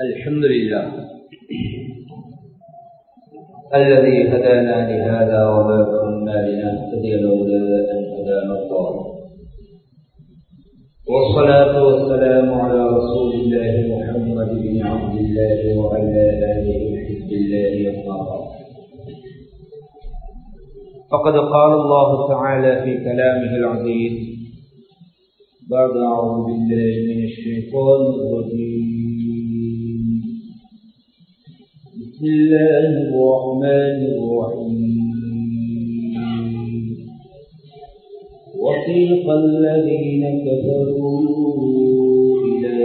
الحمد لله الذي هدانا لهذا وما كنا لنهتدي لولا أن هدانا الله والصلاة والسلام على رسول الله محمد بن عبد الله وعلى آله حزب الله أما بعد فقد قال الله تعالى في كلامه العزيز بعد أعوذ بالله من الشيطان الرجيم بسم الله الرحمن الرحيم وسيق الذين كفروا إلى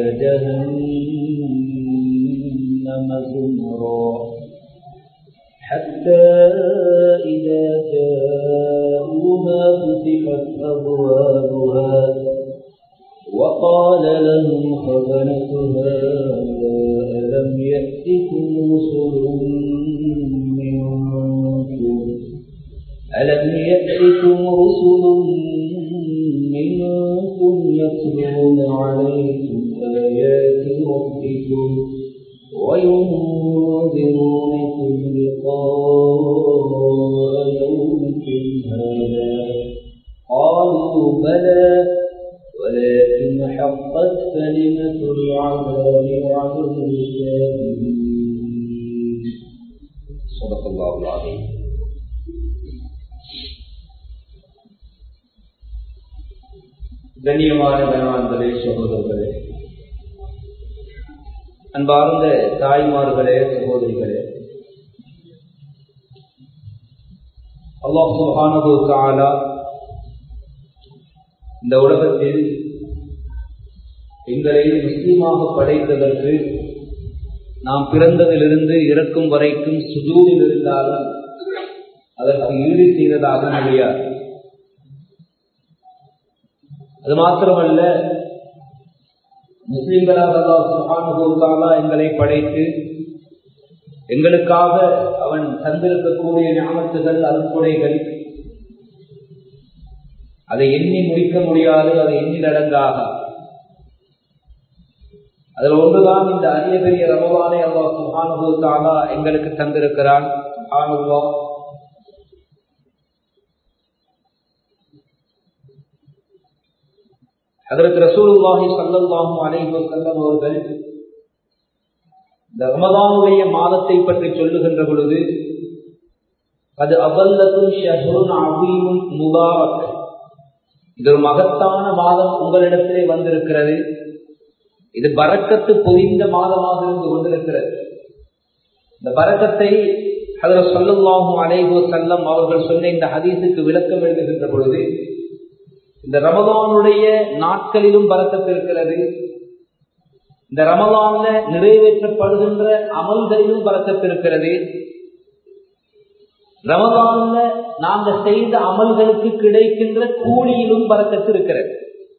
جهنم زمرا حتى إذا جاءوها فتحت أبوابها وقال لهم خزنتها ألم يأتكم رسل منكم ألم يأتكم رسل منكم يتلون عليكم آيات ربكم وينذرونكم لقاء يومكم هذا قالوا بلى ولكن حقت كلمة العذاب على الكافرين صدق الله العظيم கண்ணியமான கணவான்களே சகோதரர்களே அன்பார்ந்த தாய்மார்களே சகோதரிகளே அல்லாஹ் சுபானு தாலா இந்த உலகத்தில் எங்களை முஸ்லீமாக படைத்ததற்கு நாம் பிறந்ததிலிருந்து இறக்கும் வரைக்கும் சுஜூரில் இருந்தாலும் அதற்கு ஈடு செய்ததாக முடியாது அது மாத்திரமல்ல முஸ்லிம்களாக சுகானுபவத்தாலா எங்களை படைத்து எங்களுக்காக அவன் தந்திருக்கக்கூடிய ஞாபகத்துகள் அருக்குறைகள் அதை எண்ணி முடிக்க முடியாது அதை எண்ணில் அடங்காக அதில் ஒன்றுதான் இந்த அரிய பெரிய ரமவானை அல்லா சுகானுபவத்தாலா எங்களுக்கு தந்திருக்கிறான் ஆணுவா அதற்கு ரசூலுல்லாஹி சல்லல்லாஹும் அலைஹி செல்லம் அவர்கள் இந்த ரமதானுடைய மாதத்தை பற்றி சொல்லுகின்ற பொழுது அது அவல்லத்தும் ஷஹருன் அபீமுன் முபாரக் இது ஒரு மகத்தான மாதம் உங்களிடத்திலே வந்திருக்கிறது இது பறக்கத்து பொதிந்த மாதமாக இருந்து கொண்டிருக்கிறது இந்த பறக்கத்தை அதில் சொல்லுல்லாஹும் அலைஹோ செல்லம் அவர்கள் சொன்ன இந்த ஹதீஸுக்கு விளக்கம் எழுதுகின்ற பொழுது இந்த ரமதானுடைய நாட்களிலும் பறக்கத்து இருக்கிறது இந்த ரமதான்ல நிறைவேற்றப்படுகின்ற அமல்களிலும் பறக்கத்து இருக்கிறது ரமதான்ல நாங்க செய்த அமல்களுக்கு கிடைக்கின்ற கூலியிலும் பறக்கத்து இருக்கிறது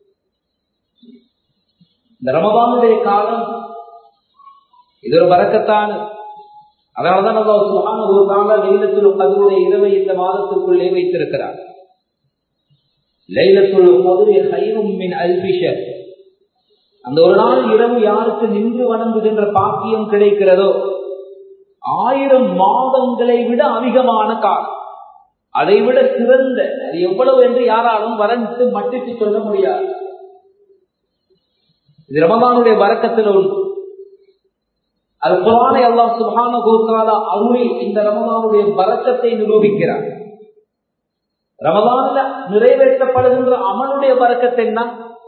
இந்த ரமதானுடைய காலம் இது ஒரு பறக்கத்தான அதனாலதான் சுகான ஒரு கால லைலத்தில் அதனுடைய இரவை இந்த மாதத்துக்குள்ளே வைத்திருக்கிறார் லைலத்துள் பொதுவே ஹைரும் மின் அல்பிஷர் அந்த ஒரு நாள் இரவு யாருக்கு நின்று வணங்குகின்ற பாக்கியம் கிடைக்கிறதோ ஆயிரம் மாதங்களை விட அதிகமான காலம் அதை விட சிறந்த அது எவ்வளவு என்று யாராலும் வரைந்து மட்டிட்டு சொல்ல முடியாது இது ரமதானுடைய வரக்கத்தில் ஒன்று அது குரானை அல்லாஹ் சுபான கோசாலா அருளி இந்த ரமதானுடைய வரக்கத்தை நிரூபிக்கிறார் ரமதான்ல நிறைவேற்றப்படுகின்ற அமலுடைய வரக்கத்தை என்ன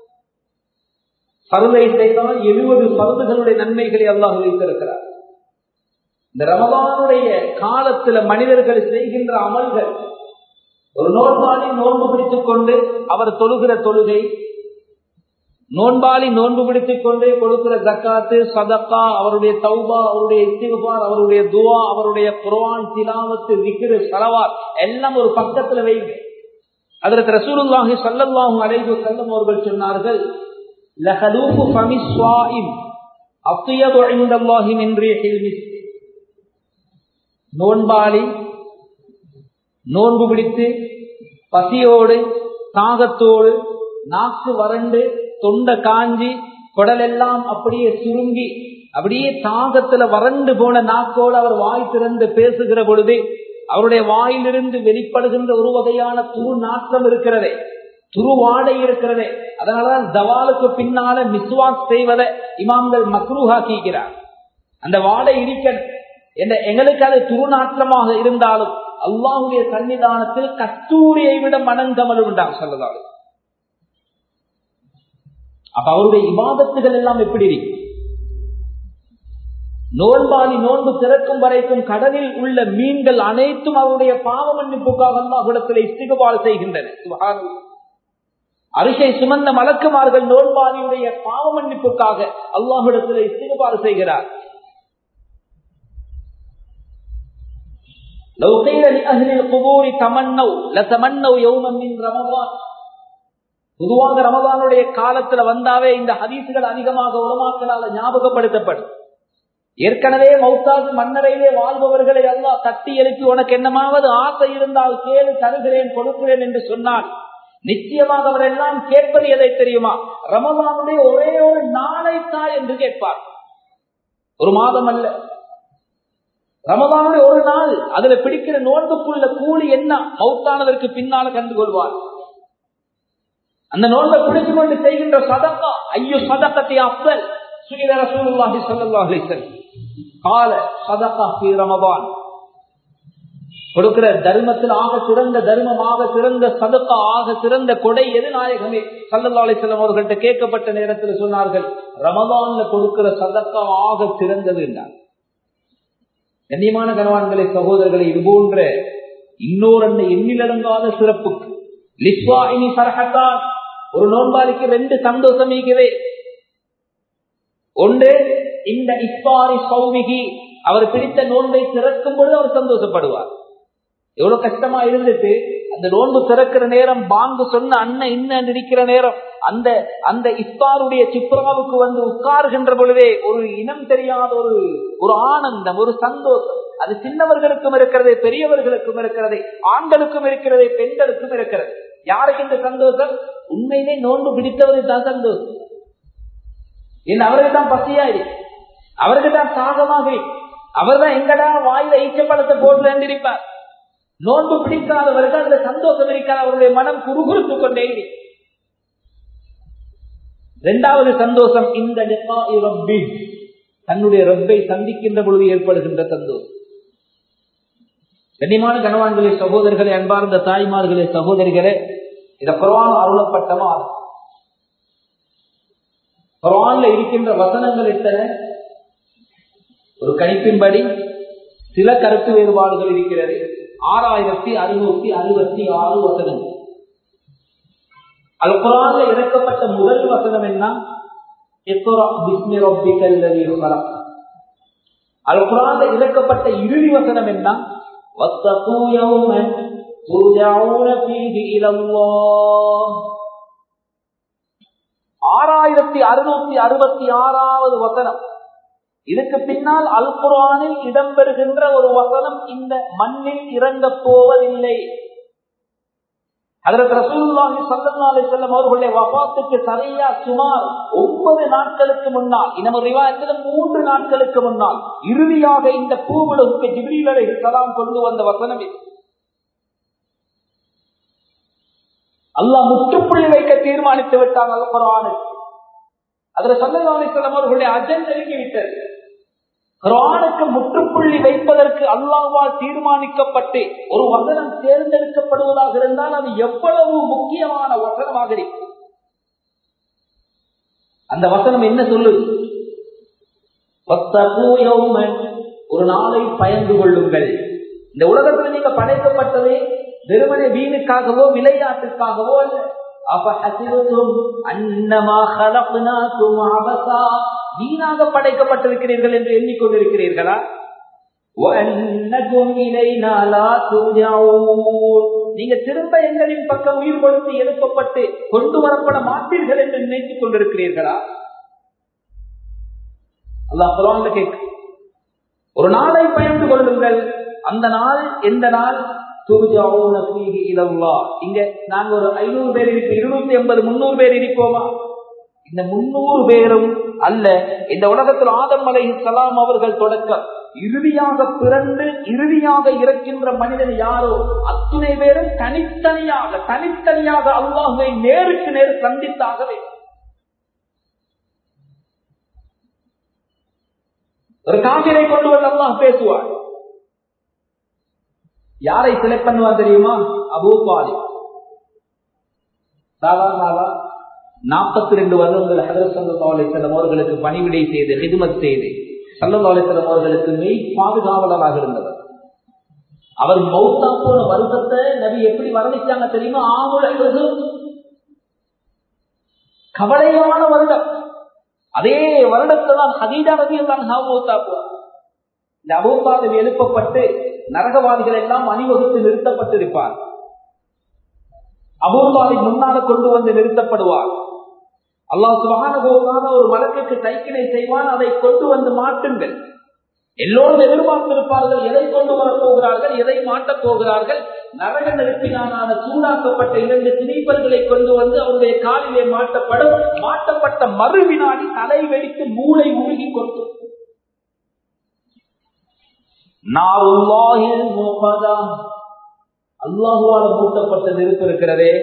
பருதை செய்தால் எழுபது பருதுகளுடைய நன்மைகளை அல்லாஹ் வைத்திருக்கிறார் இந்த ரமதானுடைய காலத்துல மனிதர்கள் செய்கின்ற அமல்கள் ஒரு நோன்பாளி நோன்பு பிடித்துக் கொண்டு அவர் தொழுகிற தொழுகை நோன்பாளி நோன்பு பிடித்துக் கொண்டு கொடுக்கிற ஜக்காத்து சதக்கா அவருடைய தௌபா அவருடைய இஸ்திகுபார் அவருடைய துவா அவருடைய குர்ஆன் திலாவத்து விக்கிரு சலவார் எல்லாம் ஒரு பக்கத்துல வைங்க அதற்கு ரசூலுல்லாஹி ஸல்லல்லாஹு அலைஹி வஸல்லம் அவர்கள் சொன்னார்கள் லஹலூஃபு ஃபமி ஸ்வாயிம் அத்யபு இன்தல்லாஹி மின் ரீஹில் மிஸ்க் நோன்பாளி நோன்பு பிடித்து பசியோடு தாகத்தோடு நாக்கு வறண்டு தொண்டை காஞ்சி குடலெல்லாம் அப்படியே சுருங்கி அப்படியே தாகத்துல வறண்டு போன நாக்கோடு அவர் வாய் திறந்து பேசுகிற பொழுது அவருடைய வாயிலிருந்து வெளிப்படுகின்ற ஒரு வகையான துரு நாற்றம் இருக்கிறதே துருவாடை இருக்கிறதே அதனாலதான் தவாலுக்கு பின்னால மிஸ்வாக் செய்வதை இமாம்கள் மக்ரூஹாக்கிறார் அந்த வாடை இருக்கணும் என்ற எங்களுக்கு அது துருநாற்றமாக இருந்தாலும் அல்லாஹுடைய சன்னிதானத்தில் கஸ்தூரியை விட மனங்கமல் உண்டாம் சொல்லதால் அப்ப அவருடைய இபாதத்துகள் எல்லாம் எப்படி இருக்கு நோன்பாளி நோன்பு திறக்கும் வரைக்கும் கடலில் உள்ள மீன்கள் அனைத்தும் அவருடைய பாவ மன்னிப்புக்காக அல்லாஹிடத்தில் இஸ்திகபால் செய்கின்றன அரிசை சுமந்த மலக்குமார்கள் நோன்பாளியுடைய பாவ மன்னிப்புக்காக அல்லாஹிடத்தில் இஸ்திகபால் செய்கிறார் لو قيل لأهل القبور تمنوا لتمنوا يوما من رمضان பொதுவாக ரமதானுடைய காலத்துல வந்தாவே இந்த ஹதீசுகள் அதிகமாக உலமாக்களால ஞாபகப்படுத்தப்படும் ஏற்கனவே மௌத்தாது மன்னரையிலே வாழ்பவர்களை எல்லாம் தட்டி எழுப்பி உனக்கு என்னமாவது ஆசை இருந்தால் கேளு தருகிறேன் கொடுக்கிறேன் என்று சொன்னால் நிச்சயமாக அவரெல்லாம் கேட்பது எதை தெரியுமா ரமதானுடைய ஒரே ஒரு நாளை தா என்று கேட்பார் ஒரு மாதம் அல்ல ரமதானுடைய ஒரு நாள் அதுல பிடிக்கிற நோன்புக்குள்ள கூலி என்ன மௌத்தானதற்கு பின்னால கண்டு கொள்வார் அந்த நோன்பை பிடிச்சு கொண்டு செய்கின்ற சதக்கா ஐயோ சதக்கத்தை அப்பல் சுகித ரசூலுல்லாஹி ஸல்லல்லாஹு அலைஹி வஸல்லம் கால சதக்கா ஃபீ ரமதான் கொடுக்கிற தர்மத்தில் ஆக சிறந்த தர்மமாக சிறந்த சதக்கா ஆக சிறந்த கொடை எது நாயகமே சல்லல்லா அலிஸ்லாம் அவர்கள்ட்ட கேட்கப்பட்ட நேரத்தில் சொன்னார்கள் ரமதான்ல கொடுக்கிற சதக்கா ஆக சிறந்தது என்றார் கண்ணியமான கனவான்களை சகோதரர்களை இது போன்ற இன்னொரு எண்ணிலடங்காத சிறப்புக்கு லிஸ்வாயினி சரஹத்தான் ஒரு நோன்பாளிக்கு ரெண்டு சந்தோஷம் இருக்கிறே ஒன்று இந்த இஸ்பாரி சௌமிகி அவர் பிடித்த நோன்பை திறக்கும் பொழுது அவர் சந்தோஷப்படுவார் எவ்வளவு கஷ்டமா இருந்துட்டு அந்த நோன்பு திறக்கிற நேரம் பாங்கு சொன்ன அண்ணன் இன்னும் இருக்கிற நேரம் அந்த அந்த இஸ்பாருடைய சிப்ராவுக்கு வந்து உட்காருகின்ற பொழுதே ஒரு இனம் தெரியாத ஒரு ஒரு ஆனந்தம் ஒரு சந்தோஷம் அது சின்னவர்களுக்கும் இருக்கிறது பெரியவர்களுக்கும் இருக்கிறது ஆண்களுக்கும் இருக்கிறது பெண்களுக்கும் இருக்கிறது யாருக்கு இந்த சந்தோஷம் உண்மையிலே நோன்பு பிடித்தவருக்கு தான் சந்தோஷம் என்ன அவருக்கு தான் பசியாயிரு அவருக்கு தான் தாகமாக அவர் தான் எங்கடா வாயில ஈச்சப்பழத்தை போட்டு இருப்பார் நோன்பு பிடிக்காதவருக்கு அதுல சந்தோஷம் இருக்காது அவருடைய மனம் குறுகுறுத்து கொண்டே இரண்டாவது சந்தோஷம் இந்த ரப்பி தன்னுடைய ரப்பை சந்திக்கின்ற பொழுது ஏற்படுகின்ற சந்தோஷம் கண்ணியமான கனவான்களே சகோதரர்களே அன்பார்ந்த தாய்மார்களே சகோதரிகளே இத குரான் அருளப்பட்டமா குரான்ல இருக்கின்ற வசனங்கள் எத்தனை ஒரு கணிப்பின்படி சில கருத்து வேறுபாடுகள் இருக்கிறது ஆறாயிரத்தி அறுநூத்தி அறுபத்தி ஆறு வசனம் அல் குரான்ல இறக்கப்பட்ட முதல் வசனம் என்ன அல் குரான்ல இறக்கப்பட்ட இறுதி வசனம் என்ன ஆறாயிரத்தி அறுநூத்தி அறுபத்தி ஆறாவது வசனம் இதுக்கு பின்னால் அல் குரானில் இடம்பெறுகின்ற ஒரு வசனம் இந்த மண்ணில் இறங்க போவதில்லை அதற்கு ரசூலுல்லாஹி ஸல்லல்லாஹு அலைஹி வஸல்லம் அவர்களுடைய வஃபாத்துக்கு சரியா சுமார் ஒன்பது நாட்களுக்கு முன்னால் இன்னும் ரிவாயத்தில் மூன்று நாட்களுக்கு முன்னால் இறுதியாக இந்த பூவுலகுக்கு ஜிப்ரீல் அலைஹிஸ்ஸலாம் கொண்டு வந்த வசனம் இது அல்லாஹ் முற்றுப்புள்ளி வைக்க தீர்மானித்து விட்டாங்க அல் குரானுக்கு அதுல சல்லல்லாஹு அலைஹி வஸல்லம் அவர்களுடைய அஜெண்ட் நெருங்கிவிட்டது குரானுக்கு முற்றுப்புள்ளி வைப்பதற்கு அல்லாவால் தீர்மானிக்கப்பட்டு ஒரு வசனம் தேர்ந்தெடுக்கப்படுவதாக இருந்தால் அது எவ்வளவு முக்கியமான வசனமாக இருக்கும் அந்த வசனம் என்ன சொல்லுது ஒரு நாளை பயந்து கொள்ளுங்கள் இந்த உலகத்தில் நீங்க படைக்கப்பட்டதே வெறுமனே வீணுக்காகவோ விளையாட்டுக்காகவோ அல்ல வீணாக படைக்கப்பட்டிருக்கிறீர்கள் என்று எண்ணிக்கொண்டிருக்கிறீர்களா நீங்க திரும்ப எங்களின் பக்கம் உயிர் கொடுத்து எழுப்பப்பட்டு கொண்டு வரப்பட மாட்டீர்கள் என்று நினைத்துக் கொண்டிருக்கிறீர்களா அல்லாஹ் குரான்ல கேட்க ஒரு நாளை பயந்து கொள்ளுங்கள் அந்த நாள் எந்த நாள் இங்க நாங்க ஒரு ஐநூறு பேர் இருப்போம் இருநூத்தி எண்பது முன்னூறு பேர் இருப்போமா இந்த முன்னூறு பேரும் அல்ல இந்த உலகத்தில் ஆதம் அலை கலாம் அவர்கள் தொடக்கம் இறுதியாக பிறந்து இறுதியாக இருக்கின்ற மனிதன் யாரோ அத்துணை பேரும் தனித்தனியாக தனித்தனியாக அல்லாஹுவை நேருக்கு நேர் சந்தித்தாக வேண்டும் ஒரு காவிரை கொண்டு வந்து அல்லாஹ் பேசுவார் யாரை செலக்ட் பண்ணுவார் தெரியுமா அபூ பாலி சாதாரண நாற்பத்தி ரெண்டு வருடங்கள் ஹதரத் சல்லா அலிசல்லம் அவர்களுக்கு பணிவிடை செய்து ஹிதுமத் செய்து சல்லா அலிசல்லம் அவர்களுக்கு மெய் பாதுகாவலராக இருந்தவர் அவர் மௌத்தா போன வருடத்தை நபி எப்படி வர்ணிச்சாங்க தெரியுமா ஆமுல் கவலையான வருடம் அதே வருடத்தை தான் ஹதீஜா நபி தான் மௌத்தா போனார் இந்த அபூபாதவி எழுப்பப்பட்டு நரகவாதிகள் எல்லாம் அணிவகுத்து நிறுத்தப்பட்டிருப்பார் அபூபாவை முன்னால கொண்டு வந்து நிறுத்தப்படுவார் அல்லாஹ் சுபகான ஒரு மலக்குக்கு தைக்கினை செய்வான் அதை கொண்டு வந்து மாட்டுங்கள் எல்லோரும் எதிர்பார்த்திருப்பார்கள் எதை கொண்டு வரப் போகிறார்கள் எதை மாட்டப் போகிறார்கள் நரக நெருப்பினான சூடாக்கப்பட்ட இரண்டு திணிப்பல்களை கொண்டு வந்து அவருடைய காலிலே மாட்டப்படும் மாட்டப்பட்ட மறு வினாடி தலை வெடித்து மூளை உருகி கொண்டு அல்லாஹுவால் மூட்டப்பட்ட நெருப்பு இருக்கிறதே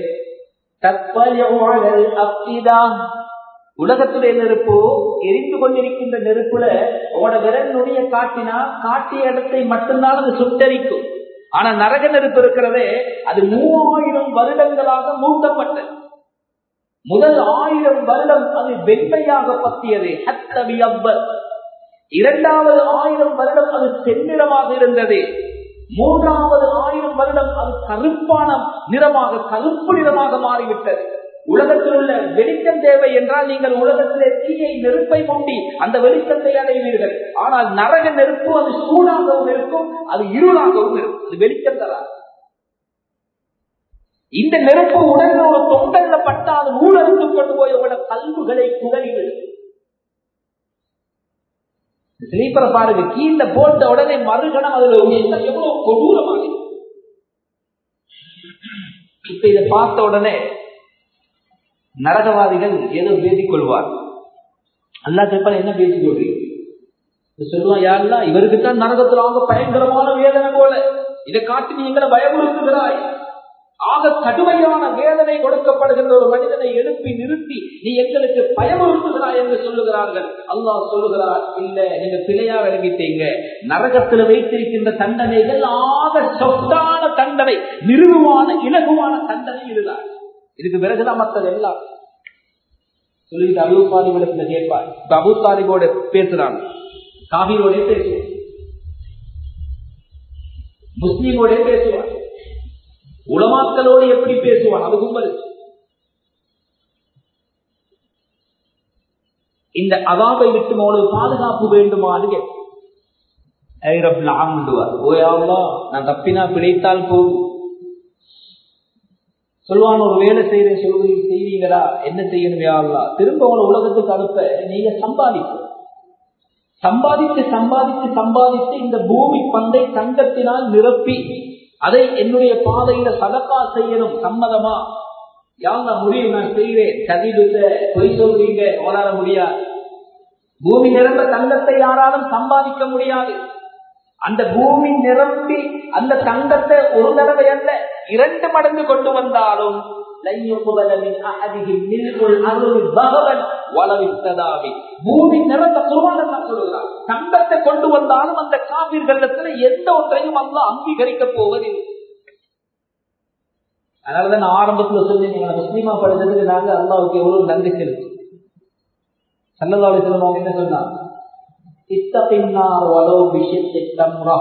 உலகத்துடைய நெருப்பு எரிந்து கொண்டிருக்கின்ற நெருப்புல உங்களோட விரல் நுடைய காட்டினா காட்டிய இடத்தை மட்டும்தான் அது சுட்டரிக்கும் ஆனா நரக நெருப்பு இருக்கிறதே அது மூவாயிரம் வருடங்களாக மூட்டப்பட்டது முதல் ஆயிரம் வருடம் அது வெண்மையாக பத்தியது ஹத்தவி அப்பர் இரண்டாவது ஆயிரம் வருடம் அது செந்நிறமாக இருந்தது மூன்றாவது ஆயிரம் வருடம் அது கருப்பான நிறமாக கருப்பு நிறமாக மாறிவிட்டது உலகத்தில் உள்ள வெளிச்சம் தேவை என்றால் நீங்கள் உலகத்திலே தீயை நெருப்பை மூட்டி அந்த வெளிச்சத்தை அடைவீர்கள் ஆனால் நரக நெருப்பு அது சூடாகவும் இருக்கும் அது இருளாகவும் இருக்கும் அது வெளிச்சம் தராது இந்த நெருப்பு உடல்ல ஒரு தொங்கல்ல பட்டால் ஊழலுக்கு கொண்டு போய் உங்களோட கல்வுகளை குடலிவிடும் ஸ்லீப்பரை பாருங்க கீழே போட்ட உடனே மறுகணம் அதுல எவ்வளவு கொடூரமாக இப்ப இதை பார்த்த உடனே நரகவாதிகள் ஏதோ பேசிக் கொள்வார் அல்லா கேட்பால் என்ன பேசிக் கொள்றீங்க சொல்லுவான் யாருலாம் இவருக்கு தான் நரகத்தில் அவங்க பயங்கரமான வேதனை போல இதை காட்டி நீ எங்களை பயமுறுத்துகிறாய் ஆக கடுமையான வேதனை கொடுக்கப்படுகின்ற ஒரு மனிதனை எழுப்பி நிறுத்தி நீ எங்களுக்கு பயமுறுத்துகிறாய் என்று சொல்லுகிறார்கள் அல்லாஹ் சொல்லுகிறார் இல்ல நீங்க பிழையா விளங்கிட்டீங்க நரகத்தில் வைத்திருக்கின்ற தண்டனைகள் ஆக சொத்தான தண்டனை மிருதுவான இலகுவான தண்டனை இதுதான் இதுக்கு பிறகுதான் மற்றது எல்லாம் சொல்லிட்டு அபு தாலிபிடத்துல கேட்பார் இப்ப அபு தாலிபோட பேசுறாங்க காவிரோட பேசுவார் முஸ்லீமோட பேசுவார் உலமாக்களோடு எப்படி பேசுவான் அது கும்பல் இந்த அவாபை விட்டு அவனுக்கு பாதுகாப்பு வேண்டுமான்னு நான் தப்பினா பிழைத்தால் போகும் சொல்லுவான் ஒரு வேலை செய்யற சொல்வீங்க செய்வீங்களா என்ன செய்யணும் யாருலா திரும்ப அவனை உலகத்துக்கு அனுப்ப நீங்க சம்பாதிக்கும் சம்பாதித்து சம்பாதித்து சம்பாதித்து இந்த பூமி பந்தை தங்கத்தினால் நிரப்பி அதை என்னுடைய பாதையில சதக்கா செய்யணும் சம்மதமா யாங்க முடியும் நான் செய்வேன் கதிவிட்ட பொய் சொல்றீங்க உங்களால முடியாது பூமி நிரம்ப தங்கத்தை யாராலும் சம்பாதிக்க முடியாது அந்த பூமி நிரம்பி அந்த தங்கத்தை ஒரு தடவை அல்ல இரண்டு மடங்கு கொண்டு வந்தாலும் பூமி நிறந்த குருவான சொல்லுகிறார் தங்கத்தை கொண்டு வந்தாலும் அந்த காவிர்களத்துல எந்த ஒன்றையும் அல்ல அங்கீகரிக்க போவதில்லை அதனாலதான் நான் ஆரம்பத்துல சொன்னீங்க முஸ்லீமா படிச்சதுக்கு நாங்க அல்லாவுக்கு எவ்வளவு நன்றி செலுத்தும் சல்லதாவை சொல்லுவாங்க என்ன சொன்னா இத்தப்பின்னார் வளோ விஷயத்தை தம்ரா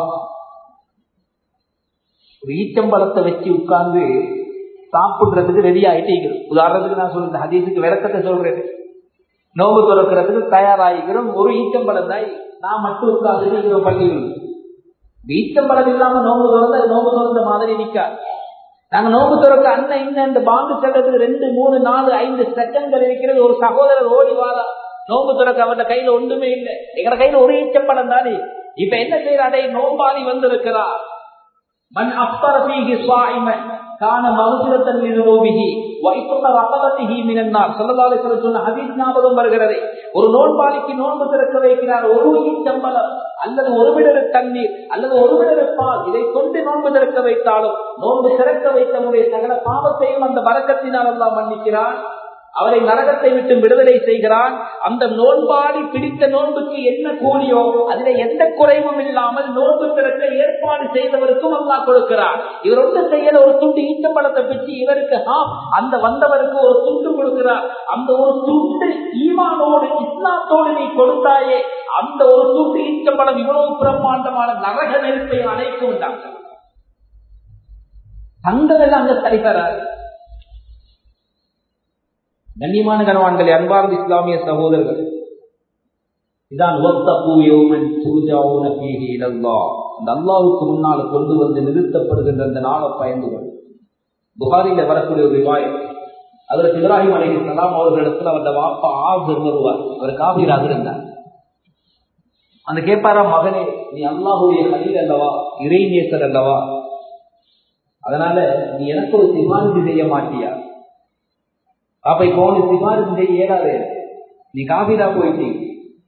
ஒரு ஈச்சம்பழத்தை வச்சு உட்கார்ந்து சாப்பிடுறதுக்கு ரெடி ஆயிட்டீங்கிறோம் உதாரணத்துக்கு நான் சொல்றேன் ஹதீஸுக்கு விளக்கத்தை சொல்றேன் நோம்பு துறக்கிறதுக்கு தயாராகிக்கிறோம் ஒரு ஈச்சம்பழம் தான் நான் மட்டும் உட்கார்ந்து பள்ளிகள் ஈச்சம்பழம் இல்லாம நோம்பு திறந்த நோம்பு திறந்த மாதிரி நிக்காது நாங்க நோம்பு துறக்க அண்ணன் இன்னும் இந்த பாம்பு செல்றதுக்கு ரெண்டு மூணு நாலு ஐந்து செகண்ட்கள் இருக்கிறது ஒரு சகோதரர் ஓடி வாரா நோம்பு துறக்க அவன் கையில ஒன்றுமே இல்லை எங்க கையில ஒரு ஈச்சப்படம் தானே இப்ப என்ன செய்யறாடே நோம்பாதி வந்திருக்கிறா மன் அஃபர ஃபீஹி ஸாயிமன் கான மகசுரத்தன் லிதுனூபிஹி வ இஃப்த ரகபத்திஹி மினன்னார் ஸல்லல்லாஹு அலைஹி வஸல்லம் சொன்ன ஹதீஸ் ஞாபகம் வருகிறது ஒரு நோன்பாளிக்கு நோன்பு திறக்க வைக்கிறார் ஒரு ஈச்சம்பளம் அல்லது ஒரு விடரு தண்ணீர் அல்லது ஒரு விடரு பால் இதை கொண்டு நோன்பு திறக்க வைத்தாலும் நோன்பு திறக்க வைத்தவனுடைய சகல பாவத்தையும் அந்த வரக்கத்தினால் எல்லாம் மன்னிக்கிறான் அவரை நரகத்தை விட்டு விடுதலை செய்கிறான் அந்த நோன்பாடி பிடித்த நோன்புக்கு என்ன கூலியோ அதுல எந்த குறைவும் இல்லாமல் நோன்பு திறக்க ஏற்பாடு செய்தவருக்கும் அல்லா கொடுக்கிறார் இவர் ஒன்று செய்யல ஒரு துண்டு ஈட்டப்படத்தை பிச்சு இவருக்கு ஹா அந்த வந்தவருக்கு ஒரு துண்டு கொடுக்கிறார் அந்த ஒரு துண்டு ஈமானோடு இஸ்லாத்தோடு நீ கொடுத்தாயே அந்த ஒரு துண்டு ஈட்டப்படம் இவ்வளவு பிரம்மாண்டமான நரக நெருப்பை அணைக்கும் தங்கமெல்லாம் அங்க சரிதராது கண்ணியமான கணவான்களை அன்பார்ந்த இஸ்லாமிய சகோதரர்கள் இதான் அந்த அல்லாவுக்கு முன்னால் கொண்டு வந்து நிறுத்தப்படுகின்ற அந்த நாளை பயந்துகள் புகாரில வரக்கூடிய ஒரு விவாயம் அதற்கு இப்ராஹிம் அலி இஸ்லாம் அவர்களிடத்தில் அவருடைய வாப்பா ஆசர் வருவார் அவர் காபீராக இருந்தார் அந்த கேட்பாரா மகனே நீ அல்லாஹுடைய கலீல் அல்லவா இறைநேசர் அல்லவா அதனால நீ எனக்கு ஒரு சிபாரிசு செய்ய மாட்டியா அப்ப இப்போ உனக்கு சிபாரிசு செய்ய இயலாது நீ காபிரா போயிட்டீங்க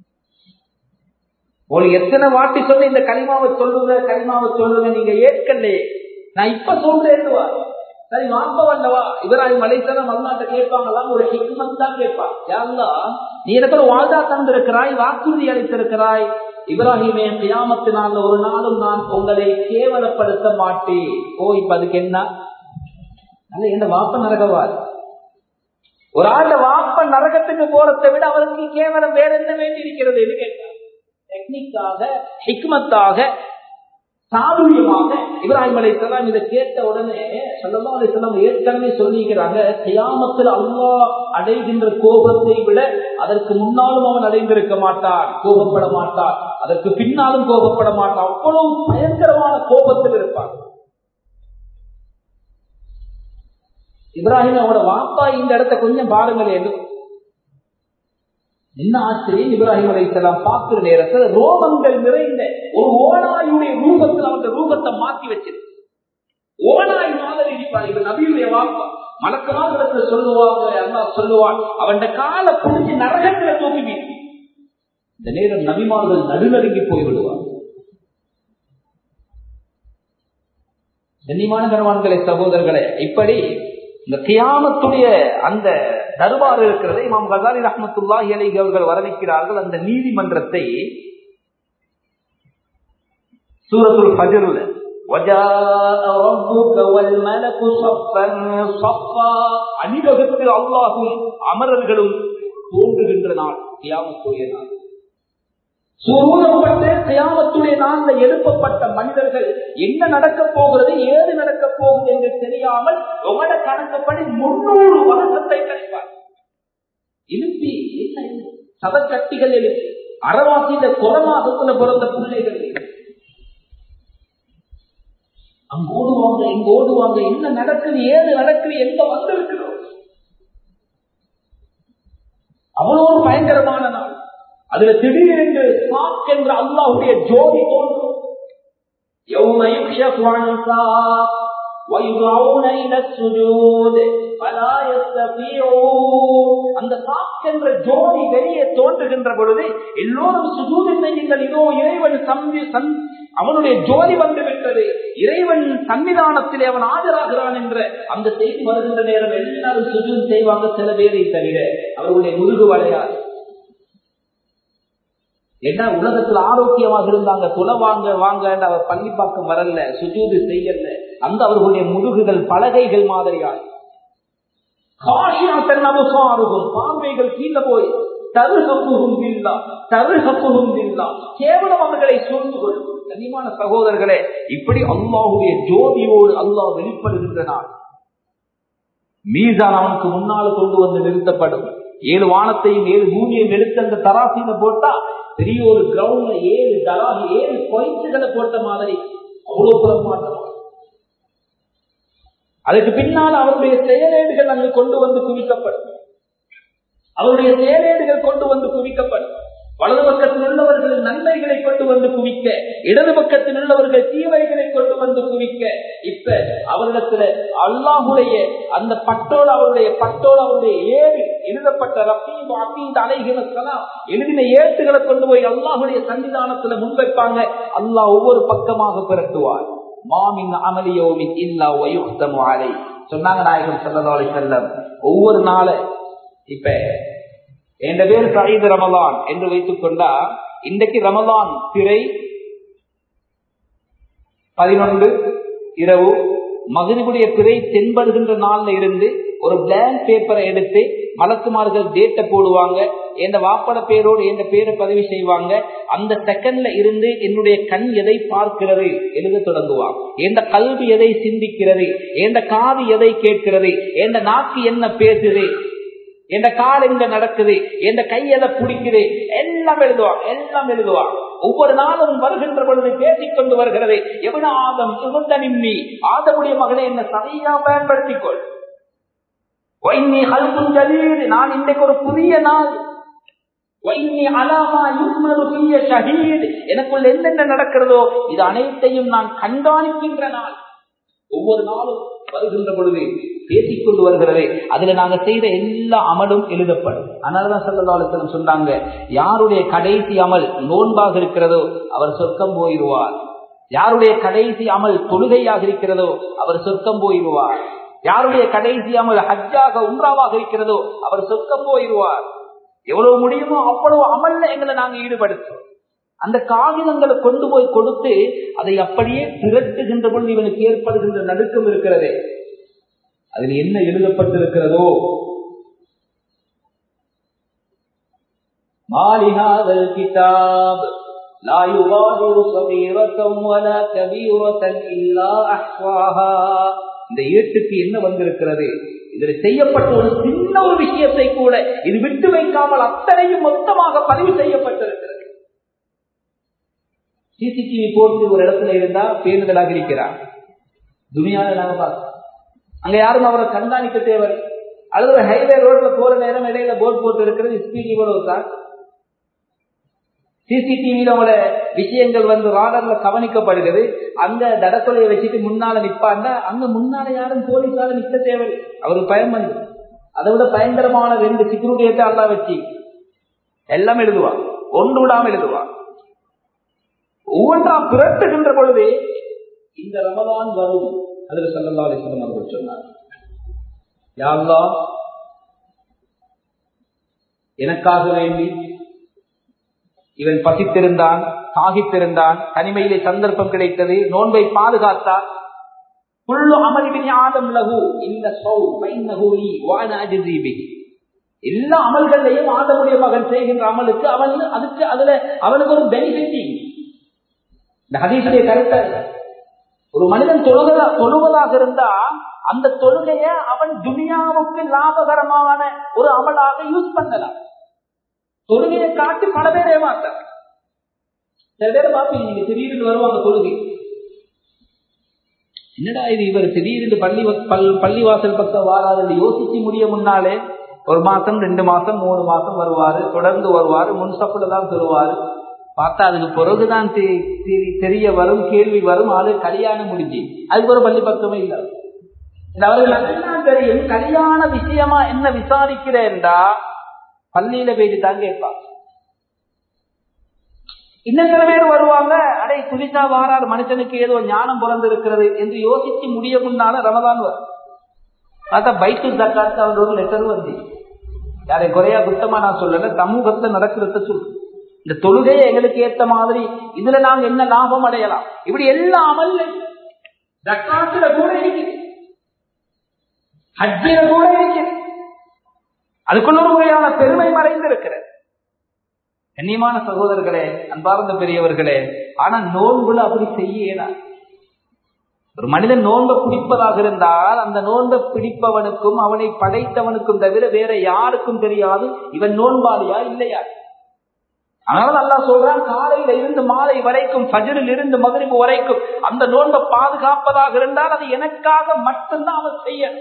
உனக்கு எத்தனை வாட்டி சொன்ன இந்த களிமாவை சொல்லுங்க களிமாவை சொல்லுங்க நீங்க ஏற்கலையே நான் இப்ப சொல்றேன்னுவா சரி வாப்ப வல்லவா இவராய் மலைசனம் அல்லாட்ட கேட்பாங்களாம் ஒரு ஹிக்மத் தான் கேட்பான் யாருலா நீ எனக்கு ஒரு வாழ்தா தந்திருக்கிறாய் வாக்குறுதி அளித்திருக்கிறாய் இப்ராஹிமே கியாமத்தினால் ஒரு நாளும் நான் உங்களை கேவலப்படுத்த மாட்டேன் ஓ இப்ப அதுக்கு என்ன அல்ல என்ன வாப்ப நரகவார் ஒரு ஆள் வாப்ப நரகத்துக்கு போறதை விட அவருக்கு கேவலம் வேற என்ன வேண்டி இருக்கிறது கேட்டார் டெக்னிக்காக ஹிக்மத்தாக சாதுரியமாக இப்ராஹிம் அலைசலாம் இதை கேட்ட உடனே சொல்லமா அலிசல்லாம் ஏற்கனவே சொல்லிக்கிறாங்க கியாமத்தில் அல்லா அடைகின்ற கோபத்தை விட அதற்கு முன்னாலும் அவன் அடைந்திருக்க மாட்டான் கோபப்பட மாட்டான் அதற்கு பின்னாலும் கோபப்பட மாட்டான் அவ்வளவு பயங்கரமான கோபத்தில் இருப்பான் இப்ராஹிம் அவனோட வாப்பா இந்த இடத்த கொஞ்சம் பாருங்களேன் என்ன ஆச்சரியம் இப்ராஹிம் அலைசலாம் பார்க்கிற நேரத்தில் ரோமங்கள் நிறைந்த ஒரு ஓனாயுடைய ரூபத்தில் அவன் ரூபத்தை மாற்றி வச்சிருக்கு ஓனாய் மாதிரி இருப்பார் இவர் நபியுடைய வாப்பா மலக்காலத்துல சொல்லுவாங்க அல்லா சொல்லுவான் அவன் கால பிடிச்சி நரகங்களை தூக்கி வீசி இந்த நேரம் நபிமார்கள் நடுநடுங்கி போய்விடுவார் கண்ணியமான கனவான்களை சகோதரர்களே இப்படி இந்த கியாமத்துடைய அந்த தர்பார் இருக்கிறதை இமாம் கசாலி ரஹமத்துல்லா இலை அவர்கள் வர்ணிக்கிறார்கள் அந்த நீதிமன்றத்தை சூரத்துல் ஃபஜர்ல அணிவகுத்து அல்லாஹும் அமரர்களும் தோன்றுகின்ற நாள் கியாமத்துடைய நாள் சூழப்பட்டு கியாமத்துடைய நாள்ல எழுப்பப்பட்ட மனிதர்கள் என்ன நடக்க போகிறது ஏது நடக்க போகுது என்று தெரியாமல் உங்களோட கணக்கப்படி முன்னூறு வருஷத்தை கழிப்பார் எழுப்பி சதக்கட்டிகள் எழுப்பி அறவாசியில குரமாசத்துல பிறந்த பிள்ளைகள் அங்க ஓடுவாங்க இங்க ஓடுவாங்க என்ன நடக்குது ஏது நடக்குது எங்க வந்திருக்கிறோம் அவ்வளவு பயங்கரமான நாள் அதுல திடீரென்று சாக் என்ற அல்லாவுடைய ஜோதி தோன்றும் يوم يكشف عن ساق ويدعون الى السجود فلا يستطيعون அந்த சாக் என்ற ஜோதி வெளியே தோன்றுகின்ற பொழுது எல்லோரும் சுஜூது செய்யுங்கள் இதோ இறைவன் சந்தி அவனுடைய ஜோதி வந்து விட்டது இறைவன் சன்னிதானத்திலே அவன் ஆஜராகிறான் என்ற அந்த செய்தி வருகின்ற நேரம் எல்லாரும் சுஜூது செய்வாங்க சில பேரை தவிர அவர்களுடைய முதுகு வளையாது என்ன உலகத்துல ஆரோக்கியமாக இருந்தாங்க துளை வாங்க வாங்க அவர் பள்ளிப்பாக்கம் வரல சுஜூது செய்யல அந்த அவர்களுடைய முதுகுகள் பலகைகள் மாதிரியாய் பார்வைகள் கீழே போய் தருகப்புகும் இல்லா தருகப்புகும் இல்லா கேவலம் அவர்களை சூழ்ந்து கொள்ளும் கனிமான சகோதரர்களே இப்படி அல்லாஹுடைய ஜோதியோடு அல்லாஹ் வெளிப்படுகின்ற நாள் மீதான் அவனுக்கு முன்னால் கொண்டு வந்து நிறுத்தப்படும் ஏழு வானத்தையும் ஏழு பூமியையும் எடுத்து அந்த தராசியில போட்டா பெரிய ஒரு கிரவுண்ட்ல ஏழு தராசி ஏழு கொய்த்துகளை போட்ட மாதிரி அவ்வளவு பிரமாண்டமா அதுக்கு பின்னால் அவருடைய செயலேடுகள் அங்கு கொண்டு வந்து குவிக்கப்படும் அவருடைய செயலேடுகள் கொண்டு வந்து குவிக்கப்படும் வலது பக்கத்தில் உள்ளவர்கள் நன்மைகளை கொண்டு வந்து குவிக்க இடது பக்கத்தில் உள்ளவர்கள் தீமைகளை கொண்டு வந்து குவிக்க இப்ப அவரிடத்துல அல்லாஹுடைய அந்த பட்டோல் அவருடைய பட்டோல் அவருடைய ஏடு எழுதப்பட்ட ரப்பீம் அப்பீத் அலைகிறலாம் எழுதின ஏட்டுகளை கொண்டு போய் அல்லாஹுடைய சன்னிதானத்துல முன்வைப்பாங்க அல்லாஹ் ஒவ்வொரு பக்கமாக பிறட்டுவார் மாமின் அமலியோமின் இல்லா வயுத்தமு அலை சொன்னாங்க நாயகம் செல்லதாலை செல்லம் ஒவ்வொரு நாள இப்ப என் பேர் சயீது ரமலான் என்று வைத்துக் கொண்டா இன்றைக்கு ரமலான் திரை பதினொன்று இரவு மகிழ்வுடைய திரை தென்படுகின்ற நாள்ல இருந்து ஒரு பிளாங்க் பேப்பரை எடுத்து மலக்குமார்கள் டேட்டை போடுவாங்க என் வாப்பட பேரோடு என் பேரை பதிவு செய்வாங்க அந்த செகண்ட்ல இருந்து என்னுடைய கண் எதை பார்க்கிறது எழுத தொடங்குவான் எந்த கல்வி எதை சிந்திக்கிறது எந்த காது எதை கேட்கிறது எந்த நாக்கு என்ன பேசுது எந்த கால் எங்க நடக்குது எந்த கை எதை பிடிக்குது எல்லாம் எழுதுவான் எல்லாம் எழுதுவான் ஒவ்வொரு நாளும் வருகின்ற பொழுது பேசிக் கொண்டு வருகிறது எவன ஆதம் சுகந்த நிம்மி ஆதமுடைய மகனை என்ன சரியா பயன்படுத்திக்கொள் நான் இன்றைக்கு ஒரு புதிய நாள் எனக்குள்ள என்னென்ன நடக்கிறதோ இது அனைத்தையும் நான் கண்காணிக்கின்ற நாள் ஒவ்வொரு நாளும் வருகின்ற பொழுது பேசிக் கொண்டு வருகிறது அதுல நாங்க செய்த எல்லா அமலும் எழுதப்படும் அதனாலதான் சொல்லதாலத்திலும் சொன்னாங்க யாருடைய கடைசி அமல் நோன்பாக இருக்கிறதோ அவர் சொர்க்கம் போயிடுவார் யாருடைய கடைசி அமல் தொழுகையாக இருக்கிறதோ அவர் சொர்க்கம் போயிடுவார் யாருடைய கடைசி அமல் ஹஜ்ஜாக உம்ராவாக இருக்கிறதோ அவர் சொர்க்கம் போயிடுவார் எவ்வளவு முடியுமோ அவ்வளவு அமல்ல எங்களை நாங்க ஈடுபடுத்துவோம் அந்த காகிதங்களை கொண்டு போய் கொடுத்து அதை அப்படியே திரட்டுகின்ற பொழுது இவனுக்கு ஏற்படுகின்ற நடுக்கம் இருக்கிறதே அதில் என்ன எழுதப்பட்டிருக்கிறதோ மாலிஹாதல் கிதாப் لا يغادر صغيرة ولا كبيرة إلا أحصاها இந்த ஏட்டுக்கு என்ன வந்திருக்கிறது இதில் செய்யப்பட்ட ஒரு சின்ன ஒரு விஷயத்தை கூட இது விட்டு வைக்காமல் அத்தனையும் மொத்தமாக பதிவு செய்யப்பட்டிருக்கிறது சிசிடிவி போட்டு ஒரு இடத்துல இருந்தா பேருந்தலாக இருக்கிறார் துணியால நாங்க பார்க்கிறோம் அங்க யாரும் அவரை கண்காணிக்க தேவை அல்லது ஹைவே ரோட்ல போற நேரம் இடையில போர்ட் போட்டு இருக்கிறது ஸ்பீட் இவ்வளவு தான் சிசிடிவியில உங்களோட விஷயங்கள் வந்து ராடர்ல கவனிக்கப்படுகிறது அந்த தடக்கொலையை வச்சுட்டு முன்னால நிப்பாண்டா அங்க முன்னால யாரும் போலீஸால நிக்க தேவை அவருக்கு பயம் வந்து அதை விட பயங்கரமான ரெண்டு செக்யூரிட்டியத்தை அல்லா வச்சு எல்லாம் எழுதுவான் ஒன்று விடாம எழுதுவான் ஒவ்வொன்றா பிறட்டுகின்ற பொழுது இந்த ரமதான் வரும் அதுல சல்லா அலிஸ்லம் அவர்கள் சொன்னார் யாழ்லா எனக்காக வேண்டி இவன் பசித்திருந்தான் தாகித்திருந்தான் தனிமையிலே சந்தர்ப்பம் கிடைத்தது நோன்பை பாதுகாத்தான் புல்லு அமலிபின் ஆதம் லகு இந்த சௌ பைநகூலி வான அஜிபி எல்லா அமல்களையும் ஆதமுடைய மகன் செய்கின்ற அமலுக்கு அவன் அதுக்கு அதுல அவனுக்கு ஒரு பெனிஃபிட்டிங் இந்த ஹதீசுடைய கருத்தை ஒரு மனிதன் தொழுகதா தொழுவதாக இருந்தா அந்த தொழுகைய அவன் துனியாவுக்கு லாபகரமான ஒரு அமலாக யூஸ் பண்ணலாம் தொழுகையை காட்டி பல பேர் ஏமாத்தார் சில பேர் பார்ப்பீங்க நீங்க திடீர்னு வருவாங்க தொழுகை என்னடா இது இவர் திடீர்னு பள்ளி பள்ளிவாசல் பக்கம் வாராது யோசிச்சு முடிய முன்னாலே ஒரு மாசம் ரெண்டு மாசம் மூணு மாசம் வருவாரு தொடர்ந்து வருவாரு முன்சப்புல தான் சொல்லுவாரு பார்த்தா அதுக்கு பிறகுதான் தெரிய வரும் கேள்வி வரும் அது கல்யாணம் முடிஞ்சு அதுக்கு ஒரு பள்ளி பக்கமே இல்லை அவர்கள் தெரியும் கல்யாண விஷயமா என்ன விசாரிக்கிறேன்டா பள்ளியில போயிட்டு தான் கேட்பாங்க இன்னும் சில பேர் வருவாங்க அடே குளிச்சா வாரார் மனுஷனுக்கு ஏதோ ஞானம் பிறந்து இருக்கிறது என்று யோசிச்சு முடிய முன்னால ரமதான் வரும் பார்த்தா பைத்து தக்காத்து அவர் ஒரு லெட்டர் வந்து யாரை குறையா குத்தமா நான் சொல்லல சமூகத்துல நடக்கிறத சொல்லு இந்த தொழுகையை எங்களுக்கு ஏத்த மாதிரி இதுல நாங்க என்ன லாபம் அடையலாம் இப்படி எல்லா அமல்ல தக்காத்துல கூட இருக்குது ஹஜ்ஜில கூட இருக்குது அதுக்குள்ள ஒரு முறையான பெருமை மறைந்து இருக்கிறது கண்ணியமான சகோதரர்களே அன்பார்ந்த பெரியவர்களே ஆனா நோன்புல அப்படி செய்ய ஒரு மனிதன் நோன்பை பிடிப்பதாக இருந்தால் அந்த நோன்பை பிடிப்பவனுக்கும் அவனை படைத்தவனுக்கும் தவிர வேற யாருக்கும் தெரியாது இவன் நோன்பாளியா இல்லையா அதனால நல்லா சொல்றான் காலையில இருந்து மாலை வரைக்கும் பஜரில் இருந்து மகிழ்வு வரைக்கும் அந்த நோன்பை பாதுகாப்பதாக இருந்தால் அது எனக்காக மட்டும்தான் அவன் செய்ய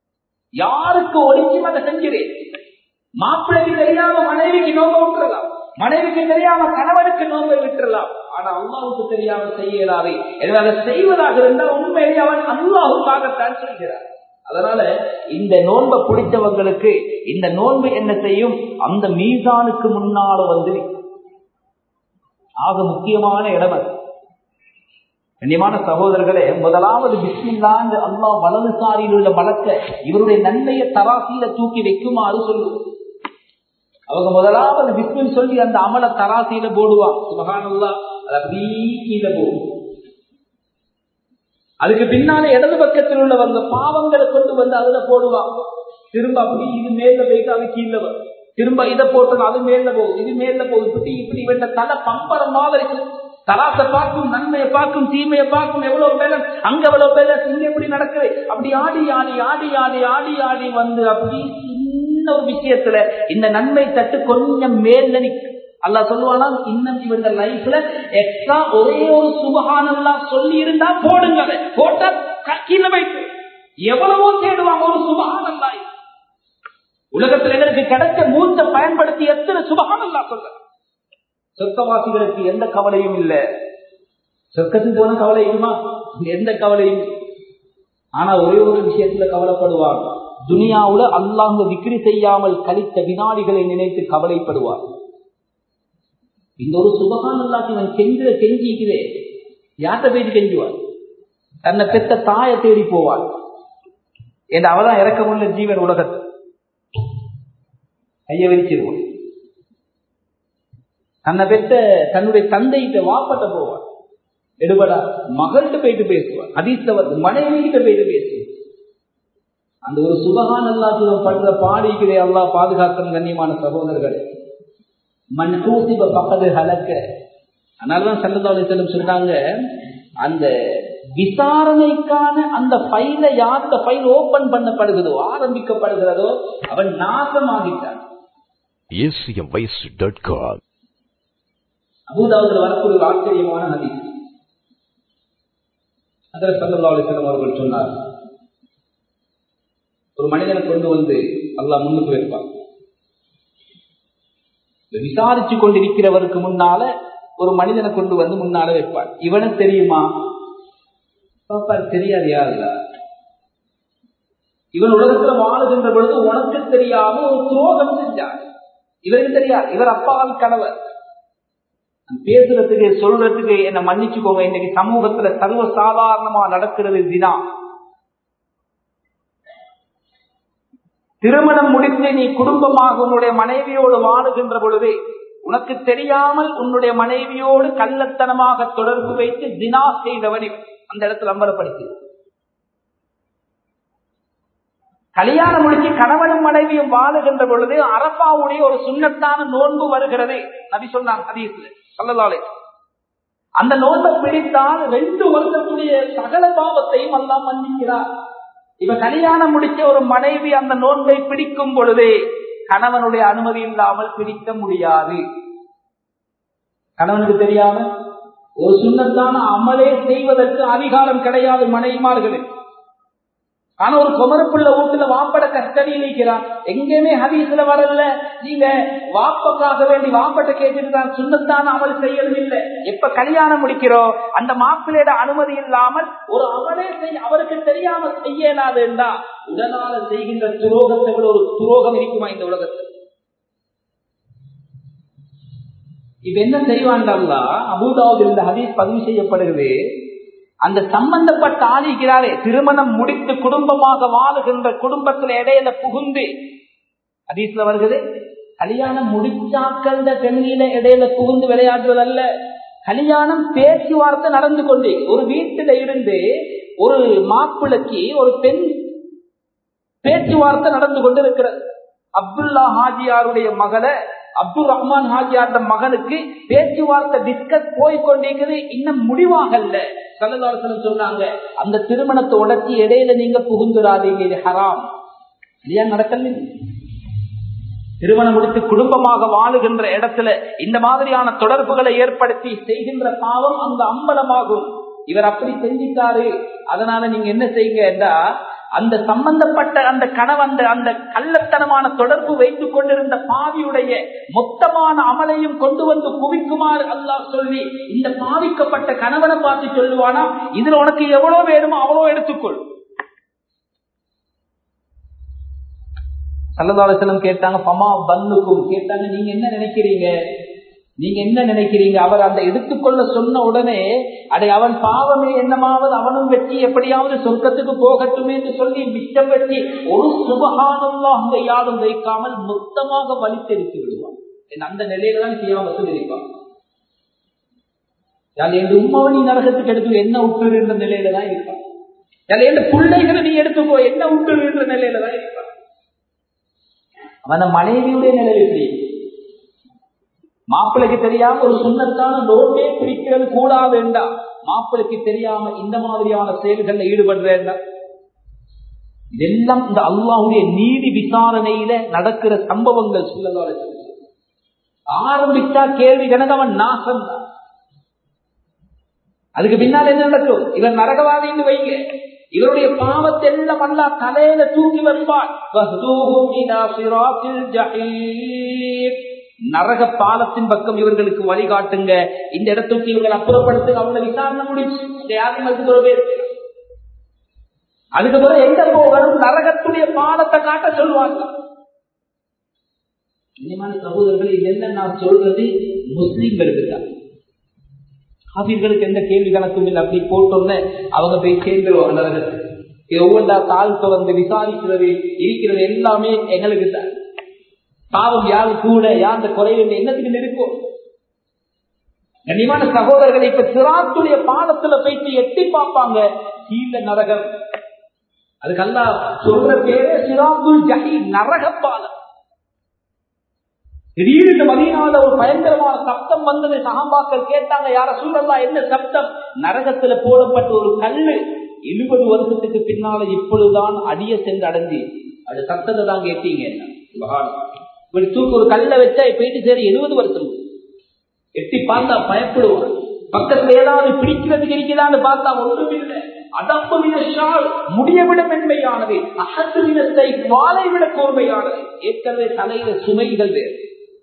யாருக்கு ஒழிச்சும் அதை செஞ்சிரு மாப்பிள்ளைக்கு தெரியாம மனைவிக்கு நோக்க விட்டுறலாம் மனைவிக்கு தெரியாம கணவனுக்கு நோன்பை விட்டுறலாம் ஆனா அல்லாவுக்கு தெரியாம செய்ய இயலாது எனவே அதை செய்வதாக இருந்தால் உண்மையிலே அவன் அல்லாஹுக்காகத்தான் செய்கிறார் அதனால இந்த நோன்பை பிடிச்சவங்களுக்கு இந்த நோன்பு என்ன செய்யும் அந்த மீசானுக்கு முன்னால வந்து ஆக முக்கியமான இடம் அது கண்ணியமான சகோதரர்களே முதலாவது பிஸ்மில்லான்னு அல்லாஹ் வலதுசாரியில் உள்ள வழக்க இவருடைய நன்மையை தராசியில தூக்கி வைக்குமாறு சொல்லுவது அவங்க முதலாவது பிஸ்மில் சொல்லி அந்த அமல தராசியில போடுவான் சுபகானல்லா அது அப்படியே கீழே போகும் அதுக்கு பின்னால இடது பக்கத்தில் உள்ளவங்க பாவங்களை கொண்டு வந்து அதுல போடுவாங்க திரும்ப அப்படி இது மேல போயிட்டு அது கீழே வரும் திரும்ப இதை போட்டு அது மேல போகும் இது மேல போகும் இப்படி இப்படி இவன் தலை பம்பரம் மாதிரி தராசை பார்க்கும் நன்மையை பார்க்கும் தீமையை பார்க்கும் எவ்வளவு பேலன்ஸ் அங்க எவ்வளவு பேலன்ஸ் இங்க எப்படி நடக்குது அப்படி ஆடி ஆடி ஆடி ஆடி ஆடி ஆடி வந்து அப்படி சின்ன ஒரு விஷயத்துல இந்த நன்மை தட்டு கொஞ்சம் மேல நிற்கும் அல்லா சொல்லுவானா இன்னும் இவங்க லைஃப்ல எக்ஸ்ட்ரா ஒரே ஒரு சுபகானல்லா சொல்லி இருந்தா போடுங்க அதை. போட்டா கீழே வைத்து எவ்வளவோ தேடுவாங்க ஒரு சுபகானல்லா உலகத்தில் எங்களுக்கு கிடைச்ச மூச்ச பயன்படுத்தி எத்தனை சுபகானல்லா சொல்ற சொர்க்கவாசிகளுக்கு எந்த கவலையும் இல்லை சொர்க்கத்துக்கு போன கவலை இருக்குமா எந்த கவலையும் இல்லை. ஆனா ஒரே ஒரு விஷயத்துல கவலைப்படுவார் துனியாவுல அல்லாங்க விக்ரி செய்யாமல் கழித்த வினாடிகளை நினைத்து கவலைப்படுவார் இந்த ஒரு சுபகான் அல்லாக்கு இவன் கெஞ்சுற கெஞ்சிக்குதே யார்கிட்ட போயிட்டு கெஞ்சுவார் தன்னை பெத்த தாயை தேடி போவார் என்று அவதான் இறக்கமுள்ள ஜீவன் உலகத்தில் கைய விரிச்சிருவான் தன்னை பெற்ற தன்னுடைய தந்தைகிட்ட வாப்பட்ட போவார் எடுபடா மகள்கிட்ட போயிட்டு பேசுவார் அதிர்ஷ்டவர் மனைவி கிட்ட போயிட்டு பேசுவார் அந்த ஒரு சுபகான் அல்லாத்துவம் பண்ற பாடிக்கிறே அல்லா பாதுகாக்கும் கண்ணியமான சகோதரர்களே மண் கூசிப பக்கத்து ஹலக்க அதனாலதான் சல்லதாலி செல்லும் சொல்றாங்க அந்த விசாரணைக்கான அந்த ஃபைல யார்கிட்ட ஃபைல் ஓபன் பண்ணப்படுகிறதோ ஆரம்பிக்கப்படுகிறதோ அவன் நாசமாகிட்டான் acmvoice.com அபுதாவுல வரக்கூடிய ஒரு ஆச்சரியமான நதி அதில் சல்லா அலிஸ்லாம் அவர்கள் சொன்னார் ஒரு மனிதனை கொண்டு வந்து அல்லாஹ் முன்னுக்கு வைப்பான் விசாரிச்சு கொண்டிருக்கிறவருக்கு முன்னால ஒரு மனிதனை கொண்டு வந்து முன்னால வைப்பார் இவனுக்கு தெரியுமா பாப்பார் தெரியாது யாருல இவன் உலகத்துல வாழுகின்ற பொழுது உனக்கு தெரியாம ஒரு துரோகம் செஞ்சான் இவருக்கு தெரியாது இவர் அப்பாவின் கணவர் பேசுறதுக்கு சொல்றதுக்கு என்ன மன்னிச்சுக்கோங்க இன்னைக்கு சமூகத்துல சர்வ சாதாரணமா நடக்கிறது தினா திருமணம் முடித்து நீ குடும்பமாக உன்னுடைய மனைவியோடு வாழுகின்ற பொழுது உனக்கு தெரியாமல் உன்னுடைய மனைவியோடு கள்ளத்தனமாக தொடர்பு வைத்து தினா செய்தவன் இவன். அந்த இடத்துல அம்பலப்படுத்தி கல்யாணம் முடிச்சு கணவனும் மனைவியும் வாழுகின்ற பொழுது அரப்பாவுடைய ஒரு சுண்ணத்தான நோன்பு வருகிறது நபி சொன்னாங்க ஹதீஸ்ல சொல்லலாலே அந்த நோன்பை பிடித்தால் ரெண்டு வருடத்துடைய சகல பாவத்தையும் எல்லாம் மன்னிக்கிறார் இவ கல்யாணம் முடிச்ச ஒரு மனைவி அந்த நோன்பை பிடிக்கும் பொழுது கணவனுடைய அனுமதி இல்லாமல் பிடிக்க முடியாது கணவனுக்கு தெரியாம ஒரு சுண்ணத்தான அமலே செய்வதற்கு அதிகாரம் கிடையாது மனைவிமார்களுக்கு ஆனா ஒரு குமரப்புள்ள வீட்டுல வாப்பட கஸ்டடியில் இருக்கிறான் எங்கேயுமே ஹதீஸ்ல வரல நீங்க வாப்பக்காக வேண்டி வாப்பட்ட கேட்டுட்டு தான் சுண்ணத்தான அமல் செய்யறது இல்லை எப்ப கல்யாணம் முடிக்கிறோம் அந்த மாப்பிள்ளையோட அனுமதி இல்லாமல் ஒரு அமலே செய்ய அவருக்கு தெரியாம செய்யலாதுண்டா உடனால செய்கின்ற துரோகத்தை விட ஒரு துரோகம் இருக்குமா இந்த உலகத்தில் இப்ப என்ன செய்வான்டா அபுதாவில் இந்த ஹதீஸ் பதிவு செய்யப்படுகிறது அந்த சம்பந்தப்பட்ட ஆளிக்கிறாரே திருமணம் முடித்து குடும்பமாக வாழுகின்ற குடும்பத்துல இடையில புகுந்து ஹதீஸ்ல வருகிறது கல்யாணம் முடிச்சாக்கள் பெண்ணில இடையில புகுந்து விளையாடுவதல்ல கல்யாணம் பேச்சுவார்த்தை நடந்து கொண்டே ஒரு வீட்டில இருந்து ஒரு மாப்பிளைக்கு ஒரு பெண் பேச்சுவார்த்தை நடந்து கொண்டு இருக்கிறது அப்துல்லா ஹாஜியாருடைய மகளை அப்துல் ரஹ்மான் ஹாஜியார் மகனுக்கு பேச்சுவார்த்தை டிஸ்கஸ் போய் கொண்டிருக்கிறது இன்னும் முடிவாகல்ல சல்லதாசனம் சொன்னாங்க அந்த திருமணத்தை உடச்சி இடையில நீங்க புகுந்துடாதீங்க இது ஹராம் இல்லையா நடக்கல திருமணம் முடித்து குடும்பமாக வாழுகின்ற இடத்துல இந்த மாதிரியான தொடர்புகளை ஏற்படுத்தி செய்கின்ற பாவம் அங்க அம்பலமாகும் இவர் அப்படி செஞ்சிட்டாரு அதனால நீங்க என்ன செய்யுங்க என்றா அந்த சம்பந்தப்பட்ட அந்த கணவன் அந்த கள்ளத்தனமான தொடர்பு வைத்துக் கொண்டிருந்த பாவியுடைய மொத்தமான அமலையும் கொண்டு வந்து குவிக்குமாறு அல்லாஹ் சொல்லி இந்த பாவிக்கப்பட்ட கணவனை பார்த்து சொல்லுவானா இதுல உனக்கு எவ்வளவு வேணுமோ அவ்வளவு எடுத்துக்கொள் சல்லதாலசனம் கேட்டாங்க பமா பன்னுக்கும் கேட்டாங்க நீங்க என்ன நினைக்கிறீங்க நீங்க என்ன நினைக்கிறீங்க அவர் அந்த எடுத்துக்கொள்ள சொன்ன உடனே அடை அவன் பாவமே என்னமாவது அவனும் வெற்றி எப்படியாவது சொர்க்கத்துக்கு போகட்டுமே என்று சொல்லி மிச்சம் வெற்றி ஒரு சுபகானம்லாம் அங்க யாரும் வைக்காமல் மொத்தமாக வலித்தெடுத்து விடுவான் அந்த நிலையில தான் செய்யாம வசதி இருப்பான் என் உமாவை நீ நரகத்துக்கு எடுத்து என்ன விட்டுரு என்ற நிலையில தான் இருப்பான் என் பிள்ளைகளை நீ எடுத்துக்கோ என்ன விட்டுரு என்ற நிலையில தான் இருப்பான் அவன மனைவியுடைய நிலை எப்படி மாப்பிளைக்கு தெரியாம ஒரு சுண்ணத்தான நோட்டே பிடிக்கிறது கூட வேண்டாம் மாப்பிளைக்கு தெரியாம இந்த மாதிரியான செயல்கள்ல ஈடுபட வேண்டாம் இதெல்லாம் இந்த அல்லாவுடைய நீதி விசாரணையில நடக்கிற சம்பவங்கள் சொல்லலால ஆரம்பிச்சா கேள்வி கணக்கவன் நாசம் தான் அதுக்கு பின்னால் என்ன நடக்கும் இவன் நரகவாதின்னு வைங்க இவருடைய பாவத்தை எல்லாம் அல்லா தலையில தூக்கி வைப்பான் நரக பாலத்தின் பக்கம் இவர்களுக்கு வழிகாட்டுங்க இந்த இடத்துக்கு இவங்களை அப்புறப்படுத்து அவங்களை விசாரணை முடிச்சு யாரும் பேர் அதுக்கப்புறம் எங்க போகணும் நரகத்துடைய பாலத்தை காட்ட சொல்லுவாங்க இனிமான சகோதரர்களை என்ன நான் சொல்றது முஸ்லீம்களுக்கு தான் காவிர்களுக்கு எந்த கேள்வி கணக்கும் இல்லை அப்படி போட்டோன்னு அவங்க போய் சேர்ந்துருவாங்க நரகத்துக்கு ஒவ்வொன்றா தாழ் தொடர்ந்து விசாரிக்கிறது இருக்கிறது எல்லாமே எங்களுக்கு தான் பாவம் யாரு கூட யார் குறைவு என்னத்துக்கு இருக்கும் கண்ணியமான சகோதரர்களை இப்ப சிராத்துடைய பாடத்துல போயிட்டு எட்டி பார்ப்பாங்க கீழ நரகம் அதுக்கெல்லாம் சொல்ற பேரே சிராத்துல் ஜஹி நரக பாலம் திடீர்னு மதியனால ஒரு பயங்கரமான சப்தம் வந்தது சகாபாக்கள் கேட்டாங்க யார சூழல்லா என்ன சப்தம் நரகத்துல போடப்பட்ட ஒரு கல்லு எழுபது வருஷத்துக்கு பின்னால இப்பொழுதுதான் அடிய சென்று அடைஞ்சி அது சப்தத்தை தான் கேட்டீங்க இப்படி தூக்கு ஒரு கல்ல வச்சா போயிட்டு சரி எழுபது வருஷம் எட்டி பார்த்தா பயப்படுவான் பக்கத்துல ஏதாவது பிடிக்கிறதுக்கு இருக்குதான்னு பார்த்தா ஒன்றும் இல்லை அதப்பு வினஷால் முடியவிட மென்மையானது அகத்து வினத்தை வாழை விட கூர்மையானது ஏற்கனவே தலையில சுமைகள் வேறு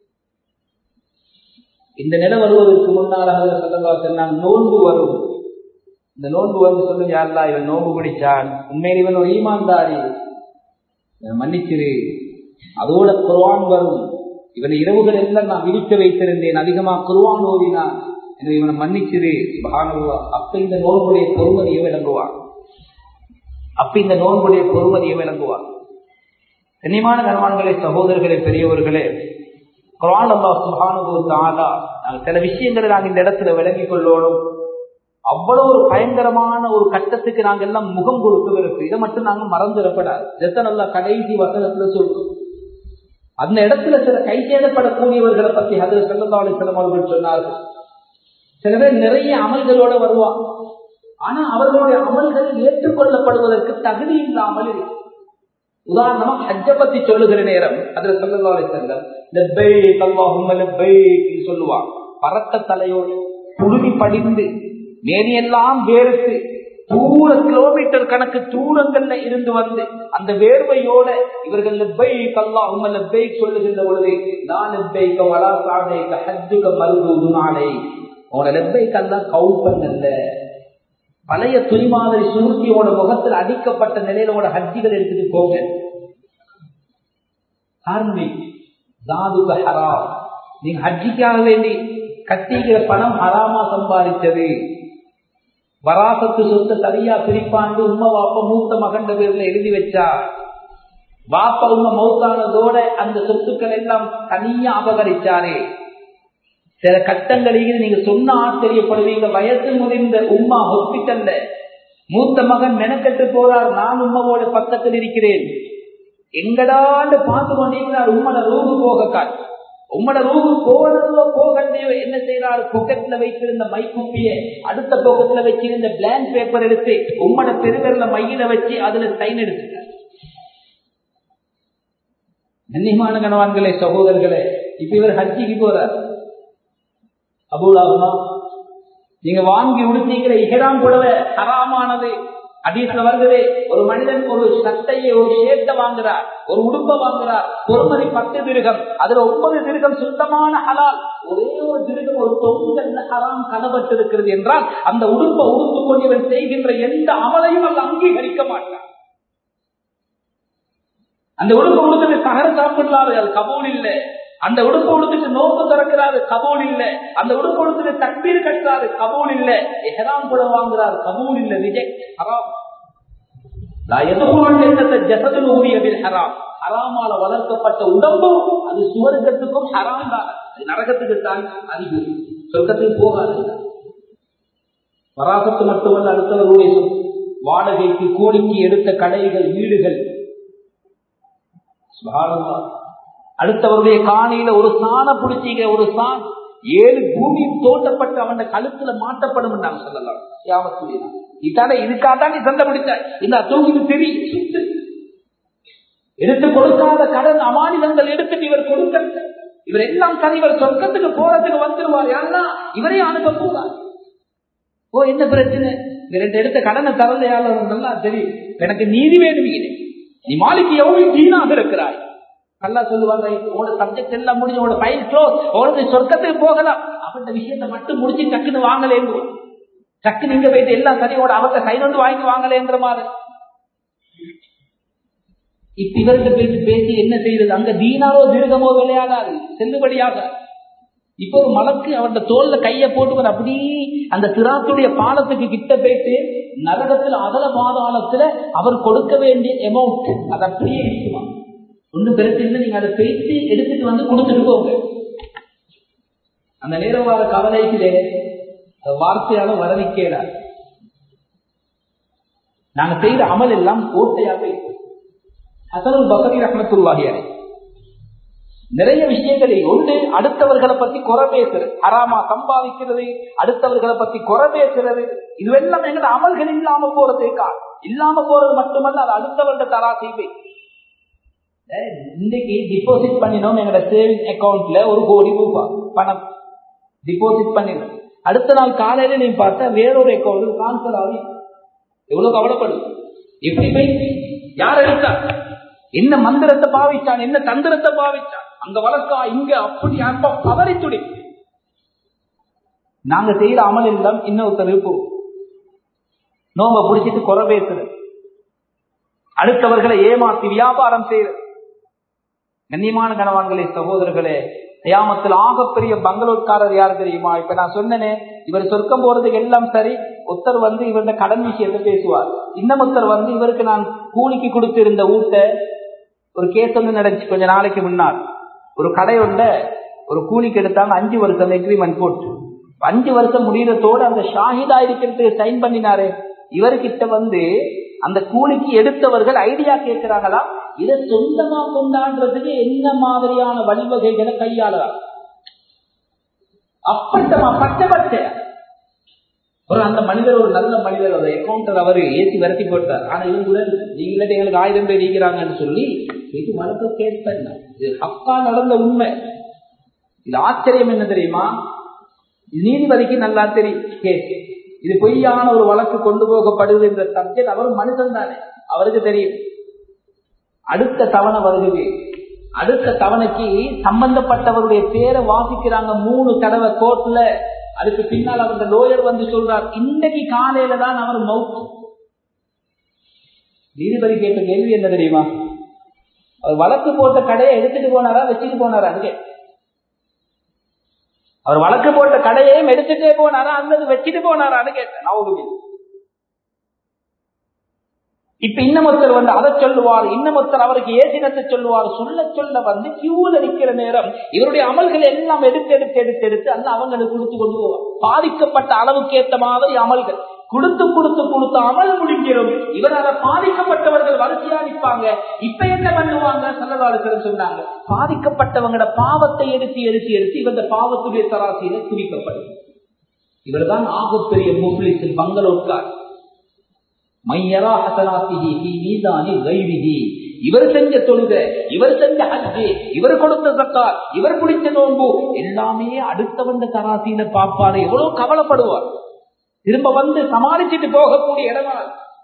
இந்த நிலை வருவதற்கு முன்னாலாக சொல்லவா சொன்னான் நோன்பு வரும் இந்த நோன்பு வந்து சொல்லுங்க யாருலா இவன் நோன்பு பிடிச்சான் உண்மையில் இவன் ஒரு ஈமான்தாரி மன்னிச்சிரு அதோட குர்வான் வரும் இவனை இரவுகள் எல்லாம் நான் விரிக்க வைத்திருந்தேன் அதிகமா குர்வான் ஓதினான் எனவே இவனை மன்னிச்சிரு மகானுவா அப்ப இந்த நோன்புடைய பொறுமதியை விளங்குவான் அப்ப இந்த நோன்புடைய பொறுமதியை விளங்குவான் கண்ணியமான கனவான்களே சகோதரர்களே பெரியவர்களே குரான் அல்லா சுகானுபவத்து ஆதா நாங்கள் சில விஷயங்களை நாங்கள் இந்த இடத்துல விளங்கிக் கொள்ளணும் அவ்வளவு ஒரு பயங்கரமான ஒரு கட்டத்துக்கு நாங்க எல்லாம் முகம் கொடுக்கவிருக்கு இதை மட்டும் நாங்க மறந்துடப்படாது எத்தனை நல்லா கடைசி வசனத்துல சொல்றோம் அந்த இடத்துல சில கை சேதப்படக்கூடியவர்களை பத்தி அதில் செல்லந்தாளி செல்லம் அவர்கள் சொன்னார்கள் சில பேர் நிறைய அமல்களோட வருவாங்க ஆனா அவர்களுடைய அமல்கள் ஏற்றுக்கொள்ளப்படுவதற்கு தகுதி இல்லாமல் இருக்கு உதாரணமா ஹஜ்ஜ பத்தி சொல்லுகிற நேரம் அதுல சொல்லலாலே செல்லம் சொல்லுவான் பறக்க தலையோடு புழுதி படிந்து மேனியெல்லாம் வேறுத்து தூர கிலோமீட்டர் கணக்கு தூரங்கள்ல இருந்து வந்து அந்த வேர்வையோட இவர்கள் லெப்பை கல்லா உங்க லெப்பை சொல்லுகின்ற பொழுது நான் லெப்பைக்க வளா சாடைக்க ஹஜ்ஜுக மருது நாளை உங்களோட லெப்பை கல்லா கவுண்ட் பண்ணல பழைய துணி மாதிரி சுருக்கியோட முகத்தில் அடிக்கப்பட்ட நிலையில உங்களோட ஹஜ்ஜிகள் எடுத்துட்டு போங்க ஹராம் நீங்க ஹஜ்ஜிக்காக வேண்டி கட்டிக்கிற பணம் ஹராமா சம்பாதிச்சது வராசத்து சொத்து சரியா பிரிப்பாண்டு உண்மை வாப்ப மூத்த மகண்ட பேர்ல எழுதி வச்சா வாப்ப உண்மை மௌத்தானதோட அந்த சொத்துக்கள் எல்லாம் தனியா அபகரிச்சாரே சில கட்டங்களில் நீங்க சொன்ன ஆச்சரியப்படுவீங்க வயசு முதிர்ந்த உம்மா ஹாஸ்பிட்டல்ல மூத்த மகன் மெனக்கெட்டு போறார் நான் உம்மாவோட பக்கத்தில் இருக்கிறேன் எங்கடாண்டு பார்த்து கொண்டீங்கிறார் உம்மட ரூபு போக காட்டு உம்மட ரூபு போனதோ போகலையோ என்ன செய்யறாரு பொக்கெட்ல வைத்திருந்த மைக்குப்பிய அடுத்த பொக்கெட்ல வச்சிருந்த பிளாங்க் பேப்பர் எடுத்து உம்மட பெருவரில் மையில வச்சு அதுல சைன் எடுத்துட்டார் கண்ணியமான கணவான்களே சகோதரர்களே இப்ப இவர் ஹஜ்ஜிக்கு போறார் அபுலாகுமா நீங்க வாங்கி உடுத்தீங்கிற இகராம் புடவை ஹராமானது அதீஸ்ல வருகிறது ஒரு மனிதன் ஒரு சட்டையை ஒரு ஷேட்டை வாங்குறார் ஒரு உடுப்பை வாங்குறார் பொறுமதி பத்து திருகம் அதுல ஒன்பது திருகம் சுத்தமான ஹலால் ஒரே ஒரு திருகம் ஒரு தொங்கல்ல ஹராம் கனப்பட்டு இருக்கிறது என்றால் அந்த உடுப்பை உடுத்து கொண்டவன் செய்கின்ற எந்த அமலையும் அல்ல அங்கீகரிக்க மாட்டான் அந்த உடுப்பு உடுத்துட்டு தகர சாப்பிடலாது அது கபூல் இல்லை அந்த உடுப்பு உடுத்துட்டு நோக்கு திறக்கிறாரு கபூல் இல்ல அந்த உடுப்பு உடுத்துட்டு தக்பீர் கட்டுறாரு கபூல் இல்ல எஹராம் கூட வாங்குறாரு கபூல் இல்ல ரிஜெக்ட் ஹராம் ஜசதில் ஊதியவில் ஹராம் ஹராமால வளர்க்கப்பட்ட உடம்பு அது சுவர்க்கத்துக்கும் ஹராம் தான் அது நரகத்துக்கு தான் அறிகுறி சொர்க்கத்துக்கு போகாது வராசத்து மட்டுமல்ல அடுத்தவருடைய வாடகைக்கு கூலிக்கு எடுத்த கடைகள் வீடுகள் அடுத்தவருடைய காணியில ஒரு சாண பிடிச்சிங்க ஒரு சான் ஏழு பூமி தோட்டப்பட்டு அவன் கழுத்துல மாட்டப்படும் நாங்க சொல்லலாம் யாமத்துலாம் இதான இதுக்காக நீ சண்டை பிடிச்சாய் இந்த தூங்கிட்டு தெரி சுத்து எடுத்து கொடுக்காத கடன் அமானிதங்கள் எடுத்துட்டு இவர் கொடுக்க இவர் எல்லாம் சரி இவர் சொர்க்கத்துக்கு போறதுக்கு வந்துருவார் யாருன்னா இவரே அனுப்ப போறார் ஓ என்ன பிரச்சனை ரெண்டு எடுத்த கடனை தரலையால நல்லா தெரியும் எனக்கு நீதி வேணும் நீ மாலிக்கு எவ்வளவு தீனாக இருக்கிறாய் நல்லா சொல்லுவாங்க உங்களோட சப்ஜெக்ட் எல்லாம் முடிஞ்சு உங்களோட ஃபைல் க்ளோஸ் உங்களுக்கு சொர்க்கத்துக்கு போகலாம் அவன் விஷயத்தை மட்டும் முடிச்சு டக்குன்னு வாங்கலேன்னு டக்குன்னு இங்க போயிட்டு எல்லாம் சரியோட அவங்க சைன் வந்து வாங்கி வாங்கலேன்ற மாதிரி இப்ப இவர்கிட்ட பேசி பேசி என்ன செய்யறது அங்க தீனாரோ தீர்க்கமோ விளையாடாது செல்லுபடியாக இப்ப ஒரு மலக்கு அவருடைய தோல்ல கைய போட்டு அப்படி அந்த சிராத்துடைய பாலத்துக்கு கிட்ட போயிட்டு நரகத்துல அகல பாதாளத்துல அவர் கொடுக்க வேண்டிய அமௌண்ட் அது அப்படியே இருக்குமா ஒன்றும் பிரச்சனை நீங்க அதை பேசி எடுத்துட்டு வந்து கொடுத்துட்டு போங்க அந்த நேரம் வர கவலைக்குதே வார்த்தையால வரவிக்கிறார் நாங்க செய்த அமல் எல்லாம் ஓட்டையாக ஹசனுல் பசரி ரஹமத்துல்லாஹியாரே நிறைய விஷயங்களை ஒன்று அடுத்தவர்களை பத்தி குறை பேசுறது ஹராமா சம்பாதிக்கிறது அடுத்தவர்களை பத்தி குறை பேசுறது இதுவெல்லாம் எங்கட அமல்கள் இல்லாம போறதுக்கா இல்லாம போறது மட்டுமல்ல அது அடுத்தவர்கிட்ட தரா செய்வே இன்னைக்கு டிபாசிட் பண்ணினோம் எங்களோட சேவிங் அக்கௌண்ட்ல ஒரு கோடி ரூபாய் பணம் டிபாசிட் பண்ணிடும் அடுத்த நாள் காலையில நீங்க பார்த்தா வேறொரு அக்கௌண்ட் டிரான்ஸ்பர் ஆகி எவ்வளவு கவலைப்படுது எப்படி போய் யார் எடுத்தா என்ன மந்திரத்தை பாவிச்சான் என்ன தந்திரத்தை பாவிச்சான் அங்க வழக்கா இங்க அப்படி அப்ப கவரி துடி நாங்க செய்யற அமல் எல்லாம் இன்னொருத்தர் இருப்போம் நோங்க பிடிச்சிட்டு குறை பேசுறது அடுத்தவர்களை ஏமாத்தி வியாபாரம் செய்யறது கண்ணியமான கணவான்களே சகோதரர்களே தயாமத்தில் ஆகப்பெரிய பங்களூர்காரர் யார் தெரியுமா இப்ப நான் சொன்னேனே இவர் சொர்க்கம் போறதுக்கு எல்லாம் சரி ஒருத்தர் வந்து இவருடைய கடன் விஷயத்தை பேசுவார் இன்னும் ஒருத்தர் வந்து இவருக்கு நான் கூலிக்கு கொடுத்திருந்த ஊட்ட ஒரு கேஸ் வந்து நடந்துச்சு கொஞ்ச நாளைக்கு முன்னால் ஒரு கடையோட ஒரு கூலிக்கு எடுத்தாங்க அஞ்சு வருஷம் எக்ரிமெண்ட் போட்டு அஞ்சு வருஷம் முடியறதோடு அந்த ஷாஹிதா இருக்கிறதுக்கு சைன் பண்ணினாரு இவர்கிட்ட வந்து அந்த கூலிக்கு எடுத்தவர்கள் ஐடியா கேட்கிறாங்களா இதை சொந்தமா கொண்டாடுறதுக்கு என்ன மாதிரியான வழிவகைகளை கையாளலாம் அப்பட்டமா பச்சை பச்சை ஒரு அந்த மனிதர் ஒரு நல்ல மனிதர் ஒரு அக்கௌண்டர் அவரு ஏசி விரட்டி போட்டார் ஆனா இவங்க நீங்களே எங்களுக்கு ஆயிரம் பேர் இருக்கிறாங்கன்னு சொல்லி இது வழக்கு கேஸ் பண்ண இது ஹக்கா நடந்த உண்மை இது ஆச்சரியம் என்ன தெரியுமா நீதிபதிக்கு நல்லா தெரியும் கேஸ் இது பொய்யான ஒரு வழக்கு கொண்டு போகப்படுது என்ற சப்ஜெக்ட் அவர் மனுஷன் தானே அவருக்கு தெரியும் அடுத்த தவணை வருகிறது அடுத்த தவணைக்கு சம்பந்தப்பட்டவருடைய பேரை வாசிக்கிறாங்க மூணு தடவை கோர்ட்ல அதுக்கு பின்னால் அவருடைய லோயர் வந்து சொல்றார் இன்னைக்கு காலையில தான் அவர் மவுத் நீதிபதி கேட்ட கேள்வி என்ன தெரியுமா அவர் வழக்கு போட்ட கடையை எடுத்துட்டு போனாரா வச்சுட்டு போனாரா அங்கே அவர் வழக்கு போட்ட கடையையும் எடுத்துட்டே போனாரா அல்லது வச்சுட்டு போனாரான்னு கேட்டேன் நவகுமி இப்ப இன்னமொத்தர் வந்து அதை சொல்லுவார் இன்னமொத்தர் அவருக்கு ஏசினத்தை சொல்லுவார் சொல்ல சொல்ல வந்து கியூல நிக்கிற நேரம் இவருடைய அமல்கள் எல்லாம் எடுத்து எடுத்து எடுத்து எடுத்து அல்ல அவங்களுக்கு கொடுத்து கொண்டு போவார் பாதிக்கப்பட்ட அளவுக்கு ஏற்ற மாதிரி அமல்கள் கொடுத்து கொடுத்து கொடுத்து அமல் முடிக்கிறோம் இவரால பாதிக்கப்பட்டவர்கள் வரிசையா நிற்பாங்க இப்ப என்ன பண்ணுவாங்க செல்லவாளுக்கு சொன்னாங்க பாதிக்கப்பட்டவங்களோட பாவத்தை எடுத்து எடுத்து எடுத்து இவங்க பாவத்துடைய தராசியில குறிக்கப்படும் இவர்தான் ஆகப்பெரிய முஸ்லிம் பங்களோட்கார் மையரா ஹசனாத்திஹி ஃபீ மீதானி கைரிஹி இவர் செஞ்ச தொழுக இவர் செஞ்ச ஹஜ்ஜு இவர் கொடுத்த சக்கார் இவர் பிடிச்ச நோன்பு எல்லாமே அடுத்தவந்த தராசியில பார்ப்பாரு எவ்வளவு கவலைப்படுவார் திரும்ப வந்து சமாளிச்சுட்டு போகக்கூடிய இடமா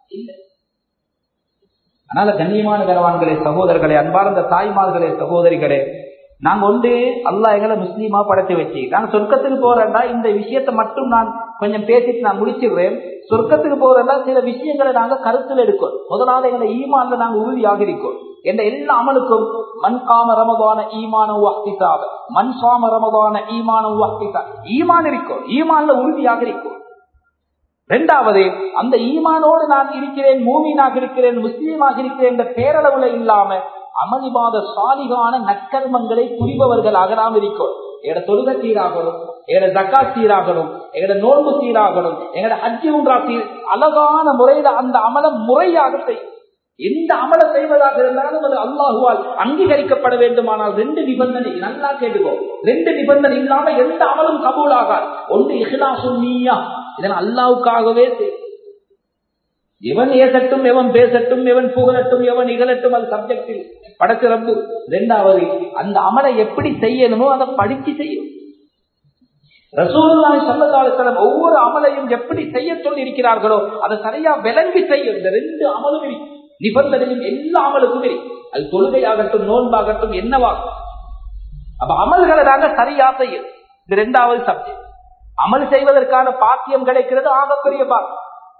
இல்ல அதனால கண்ணியமான கரவான்களே சகோதரர்களே அன்பார்ந்த தாய்மார்களே சகோதரிகளே நாங்க ஒன்று அல்லா எங்களை முஸ்லீமா படைச்சு வச்சு நாங்க சொர்க்கத்துக்கு போறேன்டா இந்த விஷயத்தை மட்டும் நான் கொஞ்சம் பேசிட்டு நான் முடிச்சிடுறேன் சொர்க்கத்துக்கு போறேன்டா சில விஷயங்களை நாங்க கருத்தில் எடுக்கும் முதலாவது எங்களை ஈமான்ல நாங்க உறுதியாக இருக்கோம் என்ற எல்லா அமலுக்கும் மண் காம ரமதான ஈமான வாக்திசாவ மண் சாம ரமதான ஈமான வாக்திசா ஈமான் இருக்கும் ஈமான்ல உறுதியாக இருக்கும் இரண்டாவது அந்த ஈமானோடு நான் இருக்கிறேன் மூமீனாக இருக்கிறேன் முஸ்லீமாக இருக்கிறேன் என்ற பேரளவுல இல்லாம அமளிவாத சாலிகான நற்கர்மங்களை புரிபவர்களாக நாம் இருக்கோம் எங்கட தொழுக சீராகணும் எங்கட ஜக்கா சீராகணும் எங்கட நோன்பு சீராகணும் எங்கட ஹஜ்ஜி உன்றா சீர் அழகான முறையில அந்த அமலம் முறையாக செய்யும் எந்த அமல செய்வதாக இருந்தாலும் அது அல்லாஹுவால் அங்கீகரிக்கப்பட வேண்டுமானால் ரெண்டு நிபந்தனை நல்லா கேட்டுக்கோ ரெண்டு நிபந்தனை இல்லாம எந்த அமலும் கபூலாகாது ஒன்று இஹ்லாசும் நீயா இதன் அல்லாவுக்காகவே செய் எவன் ஏசட்டும் எவன் பேசட்டும் எவன் புகழட்டும் எவன் இகழட்டும் அது சப்ஜெக்டில் படைச்சு ரப்பு ரெண்டாவது அந்த அமலை எப்படி செய்யணுமோ அதை படிச்சு செய்யும் ரசூலுல்லாஹி ஸல்லல்லாஹு அலைஹி வஸல்லம் ஒவ்வொரு அமலையும் எப்படி செய்ய சொல்லி இருக்கிறார்களோ அதை சரியா விளங்கி செய்யும் இந்த ரெண்டு அமலும் இருக்கு நிபந்தனையும் எல்லா அமலுக்கும் இருக்கு அது தொழுகையாகட்டும் நோன்பாகட்டும் என்னவாகும் அப்ப அமல்களை நாங்க சரியா செய்யும் இது ரெண்டாவது சப்ஜெக்ட் அமல் செய்வதற்கான பாக்கியம் கிடைக்கிறது ஆகப்பெரிய பாக்கியம்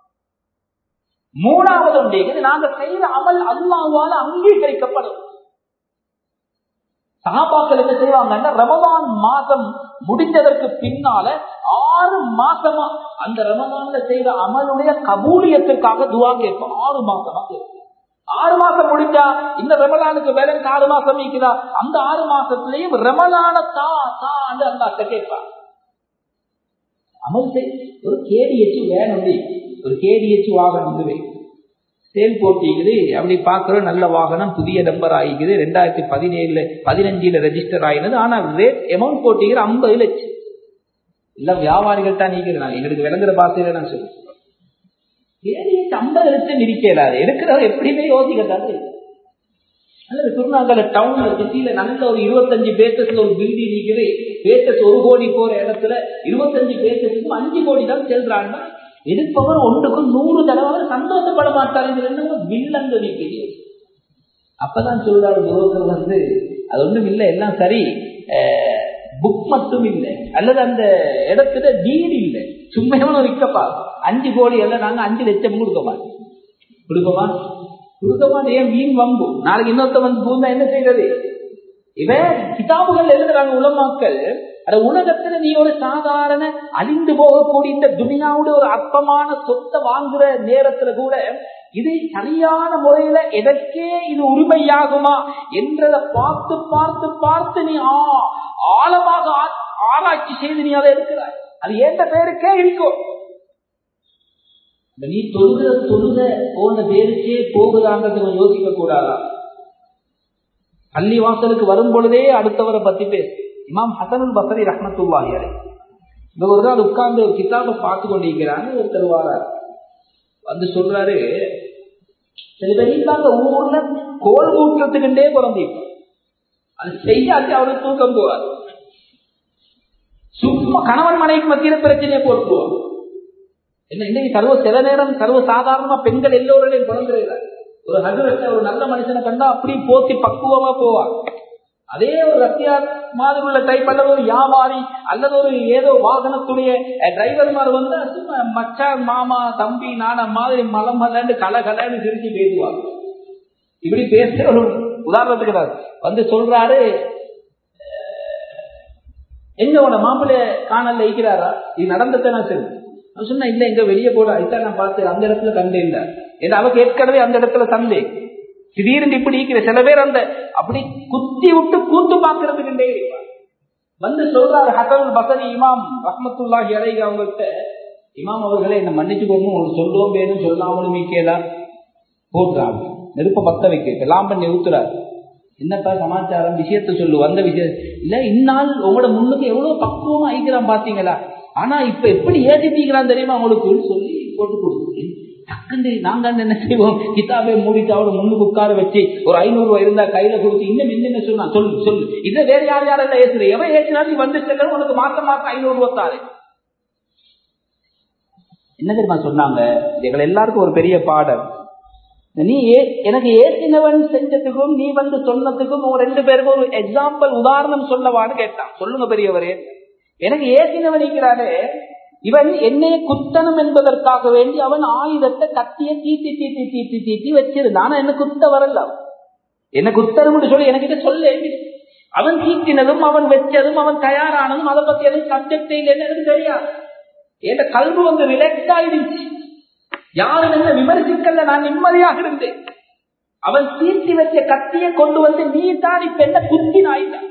மூணாவது ஒன்று நாங்க செய்த அமல் அல்லாவால அங்கீகரிக்கப்படும் சகாபாக்கள் என்ன செய்வாங்கன்னா ரமதான் மாதம் முடிஞ்சதற்கு பின்னால ஆறு மாசமா அந்த ரமதான்ல செய்த அமலுடைய கபூலியத்திற்காக துவா கேட்போம் ஆறு மாசமா கேட்போம் ஆறு மாசம் முடிஞ்சா இந்த ரமலானுக்கு பேலன்ஸ் ஆறு மாசம் நீக்குதா அந்த ஆறு மாசத்திலையும் ரமலான தா தான் அந்த அத்தை கேட்பாங்க அமல் செய் ஒரு கேடிஎச்சு வேணும் ஒரு கேடிஎச்சு வாகனம் இதுவே சேல் போட்டிக்குது அப்படி பார்க்கிறோம் நல்ல வாகனம் புதிய நம்பர் ஆகிக்குது ரெண்டாயிரத்தி பதினேழுல பதினஞ்சுல ரெஜிஸ்டர் ஆகினது ஆனா ரேட் அமௌண்ட் போட்டிக்கிற ஐம்பது லட்சம் இல்ல வியாபாரிகள் தான் நீக்கிறாங்க எங்களுக்கு விளங்குற பாசையில நான் சொல்லுவேன் ஐம்பது லட்சம் இருக்கலாது எடுக்கிறவர் எப்படியுமே யோசிக்கத்தாது அல்லது திருநாங்கல டவுன்ல சிட்டியில நல்ல ஒரு இருபத்தஞ்சு பேட்டஸ்ல ஒரு பில்டிங் நிக்குது பேட்டஸ் ஒரு கோடி போற இடத்துல இருபத்தஞ்சு பேட்டஸுக்கும் அஞ்சு கோடி தான் செல்றாங்கன்னா எடுப்பவர் ஒன்றுக்கும் நூறு தடவை சந்தோஷப்பட மாட்டார் இது ரெண்டும் வில்லங்க நிற்குது அப்பதான் சொல்றாரு புரோக்கர் வந்து அது ஒண்ணும் இல்லை எல்லாம் சரி புக் மட்டும் இல்லை அல்லது அந்த இடத்துல டீடு இல்லை சும்மையான இருக்கப்பா அஞ்சு கோடி எல்லாம் நாங்க அஞ்சு லட்சம் கொடுக்கமா கொடுக்கமா கொடுக்கமா ஏன் வீண் வம்பு நாளைக்கு இன்னொருத்த வந்து பூந்தா என்ன செய்யறது இவன் கிதாபுகள் எழுதுறாங்க உலமாக்கள் அந்த உலகத்துல நீ ஒரு சாதாரண அழிந்து போகக்கூடிய இந்த துனியாவுடைய ஒரு அற்பமான சொத்தை வாங்குற நேரத்துல கூட இது சரியான முறையில எதற்கே இது உரிமையாகுமா என்றதை பார்த்து பார்த்து பார்த்து நீ ஆழமாக ஆராய்ச்சி செய்து நீ அதை எடுக்கிறாய் அது எந்த பேருக்கே இருக்கும் நீ தொழுக தொழுக போன பேருக்கே போகுதாங்கிறது கொஞ்சம் யோசிக்க கூடாதா பள்ளி வாசலுக்கு வரும் பொழுதே அடுத்தவரை பத்தி பேசு இமாம் ஹசனுல் பசரி ரஹமத்துல்லாஹி அலை இந்த ஒரு நாள் உட்கார்ந்து ஒரு கிதாபை பார்த்து கொண்டிருக்கிறாங்க ஒருத்தர் வாரார் வந்து சொல்றாரு சில பேர் அந்த ஊர்ல கோல் ஊற்றத்துக்குண்டே பிறந்திருப்பார் அது செய்யாச்சு அவருக்கு தூக்கம் போவார் சும்மா கணவன் மனைவிக்கு மத்தியில பிரச்சனையை போட்டுருவார் என்ன இன்னைக்கு சர்வ சில நேரம் சர்வ சாதாரணமா பெண்கள் எல்லோருடையும் பிறந்திருக்கிறார் ஒரு ஹசரத்தை ஒரு நல்ல மனுஷனை கண்டா அப்படி போத்தி பக்குவமா போவார் அதே ஒரு ரத்தியார் மாதிரி உள்ள டைப் அல்லது ஒரு வியாபாரி அல்லது ஒரு ஏதோ வாகனத்துடைய டிரைவர்மார் வந்து சும்மா மச்சான் மாமா தம்பி நான மாதிரி மலம் மலன்னு கல கலன்னு சிரிச்சு பேசுவாங்க இப்படி பேசுற ஒரு உதாரணத்துக்கு வந்து சொல்றாரு எங்க உன மாப்பிள்ளை காணல இருக்கிறாரா இது நடந்ததை சரி நான் சொன்னா இல்ல எங்க வெளியே போட அதுதான் நான் பார்த்து அந்த இடத்துல கண்டே இல்ல ஏன்னா அவ ஏற்கனவே அந்த இடத்துல தந்தே திடீர்னு இப்படி இருக்கிற சில பேர் அந்த அப்படி குத்தி விட்டு கூத்து பாக்குறதுக்குண்டே வந்து சொல்றாரு ஹசன் பசரி இமாம் ரஹமத்துல்லாஹி அலைஹி அவங்கள்ட்ட இமாம் அவர்களே என்ன மன்னிச்சு போகணும் உங்களுக்கு சொல்லுவோம் பேரும் சொல்லாமலும் மீக்கலா போட்டுறாங்க நெருப்ப பத்த வைக்க எல்லாம் பண்ணி ஊத்துறாரு என்னப்பா சமாச்சாரம் விஷயத்த சொல்லு வந்த விஷயம் இல்ல இந்நாள் உங்களோட முன்னுக்கு எவ்வளவு பக்குவமா ஐக்கிறான் பாத்தீங்களா ஆனா இப்ப எப்படி ஏற்றிட்டீங்களான்னு தெரியுமா உங்களுக்கு சொல்லி போட்டு கொடுத்துருக்கேன் டக்குண்டு நாங்க என்ன செய்வோம் கிதாபை மூடிட்டு அவட முன்னுக்கு உட்கார வச்சு ஒரு ஐநூறு ரூபாய் இருந்தா கையில கொடுத்து இன்னும் என்ன சொன்னா சொல்லு சொல்லு இதை வேற யார் யாரெல்லாம் ஏசுற எவன் ஏற்றினாலும் நீ வந்து செல்ல உனக்கு மாசம் மாசம் ஐநூறு ரூபாய் தாரு என்ன தெரியுமா சொன்னாங்க எங்களை எல்லாருக்கும் ஒரு பெரிய பாடம் நீ எனக்கு ஏசினவன் செஞ்சதுக்கும் நீ வந்து சொன்னதுக்கும் உங்க ரெண்டு பேருக்கும் ஒரு எக்ஸாம்பிள் உதாரணம் சொல்லவான்னு கேட்டான் சொல்லுங்க பெரியவரே எனக்கு ஏசினவன் இருக்கிறானே இவன் என்னைய குத்தனம் என்பதற்காக வேண்டி அவன் ஆயுதத்தை கத்திய தீட்டி தீட்டி தீட்டி தீட்டி வச்சிருந்தான் என்ன குத்த வரல என்ன குத்தனம் சொல்லி என்கிட்ட சொல்ல அவன் தீட்டினதும் அவன் வச்சதும் அவன் தயாரானதும் அதை பத்தி எனக்கு சப்ஜெக்டே இல்லைன்னு எனக்கு தெரியாது என் கல்வி வந்து ரிலாக்ஸ் ஆயிடுச்சு யாரும் என்ன விமர்சிக்கல நான் நிம்மதியாக இருந்தேன் அவன் தீட்டி வச்ச கத்தியை கொண்டு வந்து நீ தான் இப்ப என்ன குத்தினாயிட்டான்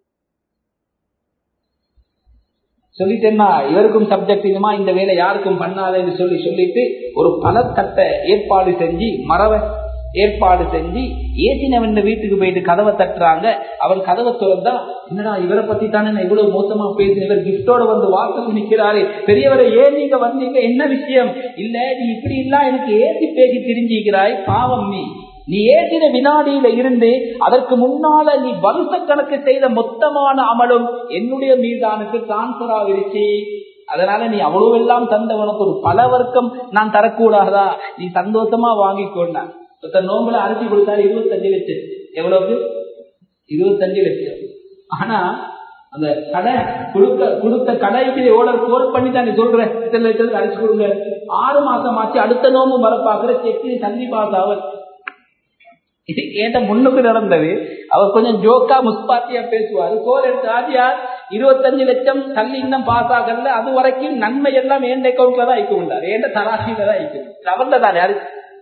சொல்லிட்டேன்னா இவருக்கும் சப்ஜெக்ட் இதுமா இந்த வேலை யாருக்கும் பண்ணாதேன்னு சொல்லி சொல்லிட்டு ஒரு பலத்தட்ட ஏற்பாடு செஞ்சு மரவை ஏற்பாடு செஞ்சு ஏசினவன் வீட்டுக்கு போயிட்டு கதவை தட்டுறாங்க அவன் கதவை திறந்தா என்னடா இவரை பத்தி தானே நான் இவ்வளவு மோசமா பேசின இவர் கிஃப்டோட வந்து வாசல் நிக்கிறாரு பெரியவரை ஏன் நீங்க வந்தீங்க என்ன விஷயம் இல்ல நீ இப்படி இல்ல எனக்கு ஏசி பேசி தெரிஞ்சுக்கிறாய் பாவம் நீ நீ ஏசின வினாடியில இருந்து அதற்கு முன்னால நீ வருஷ கணக்கு செய்த மொத்தமான அமலும் என்னுடைய மீதானுக்கு டிரான்ஸ்பர் ஆகிருச்சு அதனால நீ அவ்வளவு எல்லாம் தந்தவனுக்கு ஒரு பல வர்க்கம் நான் தரக்கூடாதா நீ சந்தோஷமா வாங்கிக்கொண்டா நோம்புல அரிசி கொடுத்தாரு இருபத்தஞ்சு லட்சம் எவ்வளவு இருபத்தஞ்சு லட்சம் ஆனா அந்த கடை கொடுக்க கொடுத்த கடைக்கு ஓடர் கோல் பண்ணி தான் நீ சொல்ற இத்தனை லட்சத்துக்கு அரிசி கொடுங்க ஆறு மாசம் ஆச்சு அடுத்த நோம்பு வர பாக்குற செக்கு சந்தி பாஸ் அவர் இது கேட்ட முன்னுக்கு நடந்தது அவர் கொஞ்சம் ஜோக்கா முஸ்பாத்தியா பேசுவாரு கோல் எடுத்து ஆதியார் இருபத்தஞ்சு லட்சம் தள்ளி இன்னும் பாஸ் ஆகல அது வரைக்கும் நன்மை எல்லாம் ஏண்ட அக்கௌண்ட்ல தான் ஐக்குண்டார் ஏண்ட தராசியில தான் ஐக்கும் அவர்ல தான் யாரு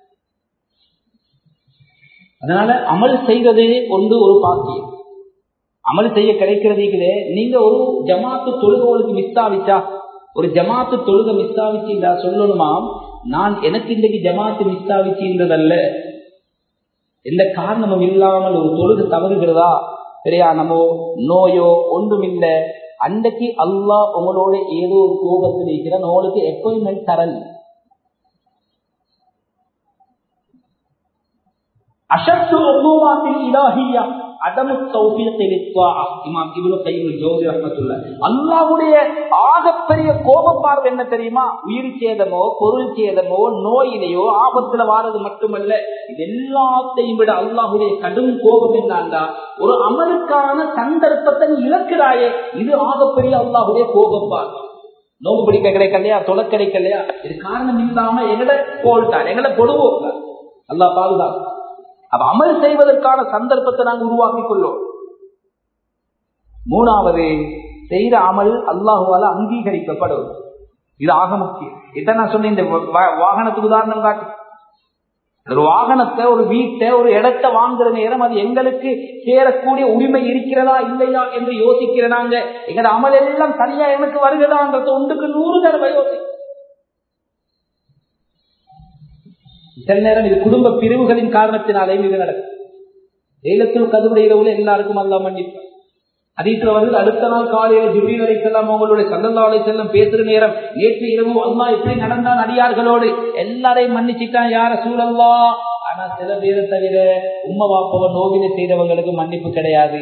அதனால அமல் செய்வது ஒன்று ஒரு பாக்கியம் அமல் செய்ய கிடைக்கிறதுக்கு நீங்க ஒரு ஜமாத்து தொழுகோளுக்கு மிஸ் ஆவிச்சா ஒரு ஜமாத்து தொழுக மிஸ் ஆவிச்சுண்டா சொல்லணுமா நான் எனக்கு இன்றைக்கு ஜமாத்து மிஸ் ஆவிச்சுன்றதல்ல எந்த காரணமும் இல்லாமல் ஒரு தொழுகு தவறுகிறதா பிரயாணமோ நோயோ ஒன்றுமில்லை அன்றைக்கு அல்லாஹ் உங்களோட ஏதோ ஒரு கோபத்தில் இருக்கிறான் உங்களுக்கு அப்பாயின்மெண்ட் தரல் அஷத்து உபூமாத்தில் இலாஹியா அதமு இமாம் இவ்வளவு கையில் ஜோதி ரஹமத்துள்ள அல்லாவுடைய ஆகப்பெரிய கோப பார்வை என்ன தெரியுமா உயிர் சேதமோ பொருள் சேதமோ நோயிலையோ ஆபத்துல வாரது மட்டுமல்ல இது எல்லாத்தையும் விட அல்லாஹுடைய கடும் கோபம் என்னாண்டா ஒரு அமலுக்கான சந்தர்ப்பத்தை நீ இழக்கிறாயே இது ஆகப்பெரிய அல்லாஹுடைய கோபம் பார்வை நோம்பு பிடிக்க கிடைக்கலையா தொலை கிடைக்கலையா இது காரணம் இல்லாம எங்கட போல்ட்டார் எங்கட பொடுவோம் அல்லா பாதுகாப்பு அப்ப அமல் செய்வதற்கான சந்தர்ப்பத்தை நாங்கள் உருவாக்கி கொள்ளோம் மூணாவது செய்த அமல் அல்லாஹுவால அங்கீகரிக்கப்படும் இது ஆக முக்கியம் இதான் நான் சொன்னேன் இந்த வாகனத்துக்கு உதாரணம் காட்டு ஒரு வாகனத்தை ஒரு வீட்டை ஒரு இடத்தை வாங்குற நேரம் அது எங்களுக்கு சேரக்கூடிய உரிமை இருக்கிறதா இல்லையா என்று யோசிக்கிற நாங்க எங்கட அமல் எல்லாம் சரியா எனக்கு வருகிறதாங்கிறது ஒன்றுக்கு நூறு தடவை யோசி சில நேரம் இது குடும்ப பிரிவுகளின் காரணத்தினாலே இது நடக்கும் ஏலத்தில் கதுவுடைய இரவுல எல்லாருக்கும் அல்லா மன்னிப்பார் அதீத்துல வந்து அடுத்த நாள் காலையில ஜிபீல் அலை செல்லம் அவங்களுடைய சல்லல்லா அலை செல்லம் பேசுற நேரம் நேற்று இரவு அல்லா எப்படி நடந்தான் அடியார்களோடு எல்லாரையும் மன்னிச்சுட்டான் யார சூழல்லா ஆனா சில பேரை தவிர உம்ம வாப்பவ நோவினை செய்தவங்களுக்கு மன்னிப்பு கிடையாது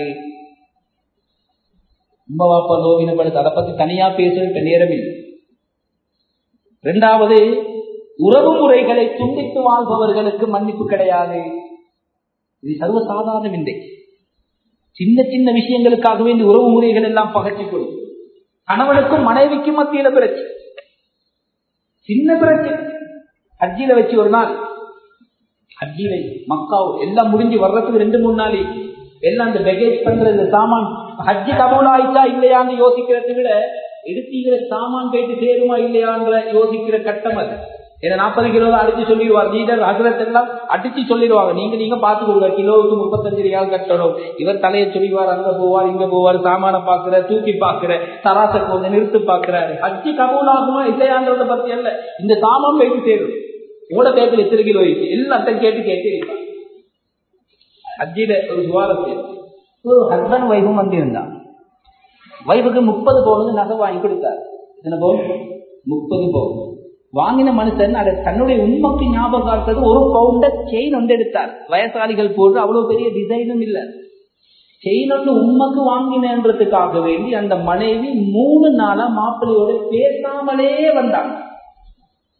உம்ம வாப்பா நோவினப்படுத்து அதை பத்தி தனியா பேசுறதுக்கு நேரம் இல்லை இரண்டாவது உறவு முறைகளை துண்டித்து வாழ்பவர்களுக்கு மன்னிப்பு கிடையாது இது சர்வசாதாரணம் இல்லை சின்ன சின்ன விஷயங்களுக்காக வேண்டி உறவு முறைகள் எல்லாம் பகச்சிக் கொள்ளும் கணவனுக்கும் மனைவிக்கும் மத்தியில பிரச்சனை சின்ன பிரச்சனை ஹஜ்ஜில வச்சு ஒரு நாள் ஹஜ்ஜில மக்காவ் எல்லாம் முடிஞ்சு வர்றதுக்கு ரெண்டு மூணு நாள் எல்லாம் இந்த பெகேஜ் பண்றது சாமான் ஹஜ்ஜி கபூலாயிச்சா இல்லையான்னு யோசிக்கிறதை விட எடுத்தீங்கிற சாமான் போயிட்டு சேருமா இல்லையான்ற யோசிக்கிற கட்டம் அது ஏன்னா நாற்பது கிலோ தான் அடிச்சு சொல்லிடுவார் லீடர் அகரத் எல்லாம் அடிச்சு சொல்லிடுவாங்க நீங்க நீங்க பாத்துக்கோங்க கிலோவுக்கு முப்பத்தஞ்சு ரியால் கட்டணும் இவர் தலையை சொல்லிடுவார் அங்க போவார் இங்க போவார் சாமான பாக்குற தூக்கி பாக்குற தராசை கொஞ்சம் நிறுத்து பாக்குறாரு அச்சு கபூல் ஆகுமா இல்லையான்றத பத்தி அல்ல இந்த சாமான் போயிட்டு சேரும் கூட பேப்பர் எத்தனை கிலோ இருக்கு எல்லாத்தையும் கேட்டு கேட்டு இருப்பாங்க அஜில ஒரு சுவாரஸ்யம் ஒரு ஹஸ்பண்ட் வைஃபும் வந்திருந்தான் வைஃபுக்கு முப்பது பவுனுக்கு நகை வாங்கி கொடுத்தாரு என்ன பவுன் முப்பது பவுன் வாங்கின மனுஷன் அதை தன்னுடைய உண்மைக்கு ஞாபகம் ஒரு பவுண்ட செயின் ஒன்று எடுத்தார் வயசாளிகள் போட்டு அவ்வளவு பெரிய டிசைனும் இல்ல செயின் ஒன்று உண்மைக்கு வாங்கினன்றதுக்காக வேண்டி அந்த மனைவி மூணு நாளா மாப்பிள்ளையோட பேசாமலே வந்தாங்க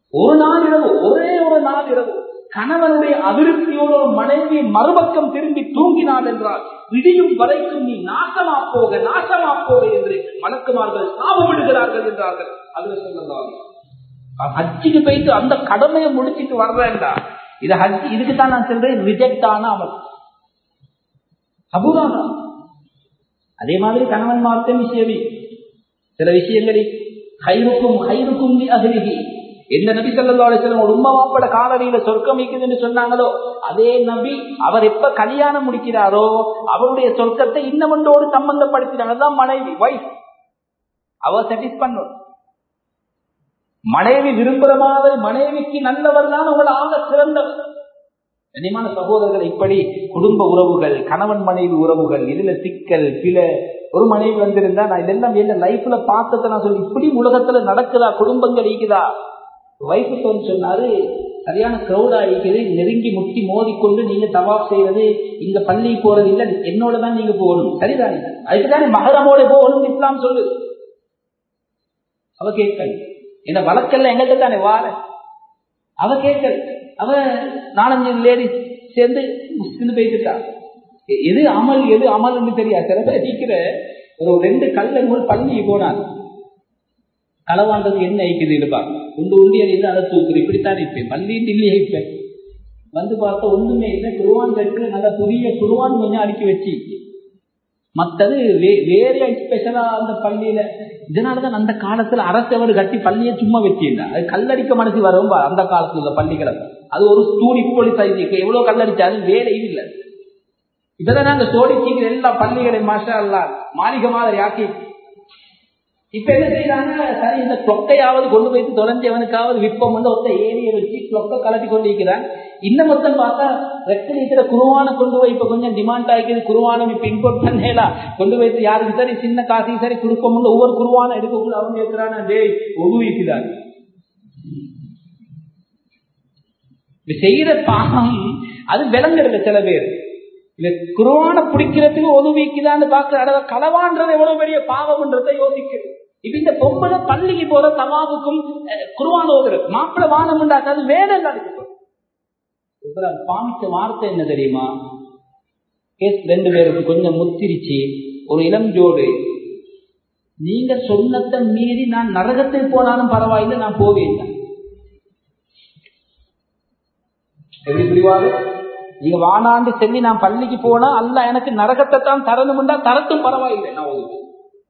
ஒரு நாள் இரவு ஒரே ஒரு நாள் இரவு கணவனுடைய அதிருப்தியோடு ஒரு மனைவி மறுபக்கம் திரும்பி தூங்கினாள் என்றால் விடியும் வரைக்கும் நீ நாசமா போக நாசமா போக என்று மலக்குமார்கள் சாபமிடுகிறார்கள் என்றார்கள் அதுல சொல்லலாம் ஹஜ்ஜிக்கு போயிட்டு அந்த கடமையை முடிச்சிட்டு வர்றேன்டா இது ஹஜ் இதுக்கு தான் நான் சொல்றேன் ரிஜெக்ட் ஆன அமல் அபுராதா அதே மாதிரி கணவன் மார்த்தம் விஷயமே சில விஷயங்களில் ஹைருக்கும் ஹைருக்கும் அகிலிகி எந்த நபி சொல்லா ஒரு உம்மா வாப்பட காலடியில சொர்க்கம் இருக்குதுன்னு சொன்னாங்களோ அதே நபி அவர் எப்ப கல்யாணம் முடிக்கிறாரோ அவருடைய சொர்க்கத்தை இன்னமொன்றோடு சம்பந்தப்படுத்தினாங்க அதுதான் மனைவி வைஃப் அவர் சாட்டிஸ் பண்ணும் மனைவி விரும்புற மாதிரி மனைவிக்கு நல்லவர் தான் உங்களை ஆக சிறந்தவர் கனிமான சகோதரர்கள் இப்படி குடும்ப உறவுகள் கணவன் மனைவி உறவுகள் இதுல சிக்கல் பில ஒரு மனைவி வந்திருந்தா நான் இதெல்லாம் என்ன லைஃப்ல பார்த்ததை நான் சொல்லி இப்படி உலகத்துல நடக்குதா குடும்பங்கள் இருக்குதா வைஃபு தோன்னு சொன்னாரு சரியான கிரௌடா இருக்குது நெருங்கி முட்டி மோதிக்கொண்டு நீங்க தவாப் செய்யறது இங்க பள்ளி போறது இல்ல என்னோட தான் நீங்க போகணும் சரிதானே அதுக்குதானே மகரமோட போகணும் இஸ்லாம் சொல்லு அவ கேட்கல் இந்த வழக்கெல்லாம் எங்கள்கிட்ட தானே வார அவ கேட்கல் அவ நாலஞ்சு லேடிஸ் சேர்ந்து முஸ்லிம் போயிட்டு எது அமல் எது அமல்னு தெரியாது சில பேர் நிக்கிற ஒரு ரெண்டு கல்லங்கள் பள்ளி போனார் களவாண்டது என்ன ஐக்குது இருப்பாங்க உண்டு உண்டி அறிந்து அதை தூக்குது இப்படித்தான் இருப்பேன் பள்ளின்னு இல்லையே இருப்பேன் வந்து பார்த்தா ஒண்ணுமே இல்லை குருவான் கட்டு நல்ல புதிய குருவான் கொஞ்சம் அடுக்கி வச்சு மற்றது வேற ஸ்பெஷலா அந்த பள்ளியில இதனாலதான் அந்த காலத்துல அரசவர் கட்டி பள்ளியை சும்மா வச்சிருந்தேன் அது கல்லடிக்க மனசு வரும் அந்த காலத்துல உள்ள பள்ளிகளை அது ஒரு ஸ்டூடி போலி சைஸ் எவ்வளவு கல்லடிச்சாலும் வேலையும் இல்லை இப்பதான் நாங்க சோடிச்சிக்கிற எல்லா பள்ளிகளையும் மாஷா அல்லா மாளிகை மாதிரி ஆக்கி இப்ப என்ன செய்யறாங்க சரி இந்த தொக்கையாவது கொண்டு போய் தொலைஞ்சவனுக்காவது விற்பம் வந்து ஒத்த ஏரியை வச்சு தொக்கை கலட்டி கொண்டு இருக்கிறான் இன்னும் மொத்தம் பார்த்தா ரெக்க இருக்கிற குருவான கொண்டு போய் இப்ப கொஞ்சம் டிமாண்ட் ஆகிக்குது குருவானம் இப்ப இம்போர்ட் பண்ணலாம் கொண்டு போய் யாருக்கு சரி சின்ன காசையும் சரி கொடுப்போம் ஒவ்வொரு குருவான எடுக்கக்குள்ள அவங்க இருக்கிறான டேய் உருவிக்கிறாங்க செய்யற பாகம் அது விளங்குறது சில பேர் இல்ல குருவான பிடிக்கிறதுக்கு உதவிக்குதான்னு பாக்குற அட களவான்றது எவ்வளவு பெரிய பாவம்ன்றதை யோசிக்கிறது இப்ப இந்த பொம்பளை பள்ளிக்கு போற தவாவுக்கும் குருவான ஓதுறது மாப்பிள்ள வானம் உண்டாக்காது வேலை நடக்கு பாமிச்ச வார்த்தை என்ன தெரியுமா கேஸ் ரெண்டு பேருக்கு கொஞ்சம் முத்திரிச்சு ஒரு இளம் ஜோடு நீங்க சொன்னத்தை மீறி நான் நரகத்தில் போனாலும் பரவாயில்லை நான் போவேன் எப்படி புரிவாரு நீங்க வானாண்டு சொல்லி நான் பள்ளிக்கு போனா அல்ல எனக்கு நரகத்தை தான் தரணும்டா தரட்டும் பரவாயில்லை நான் ஒதுக்கு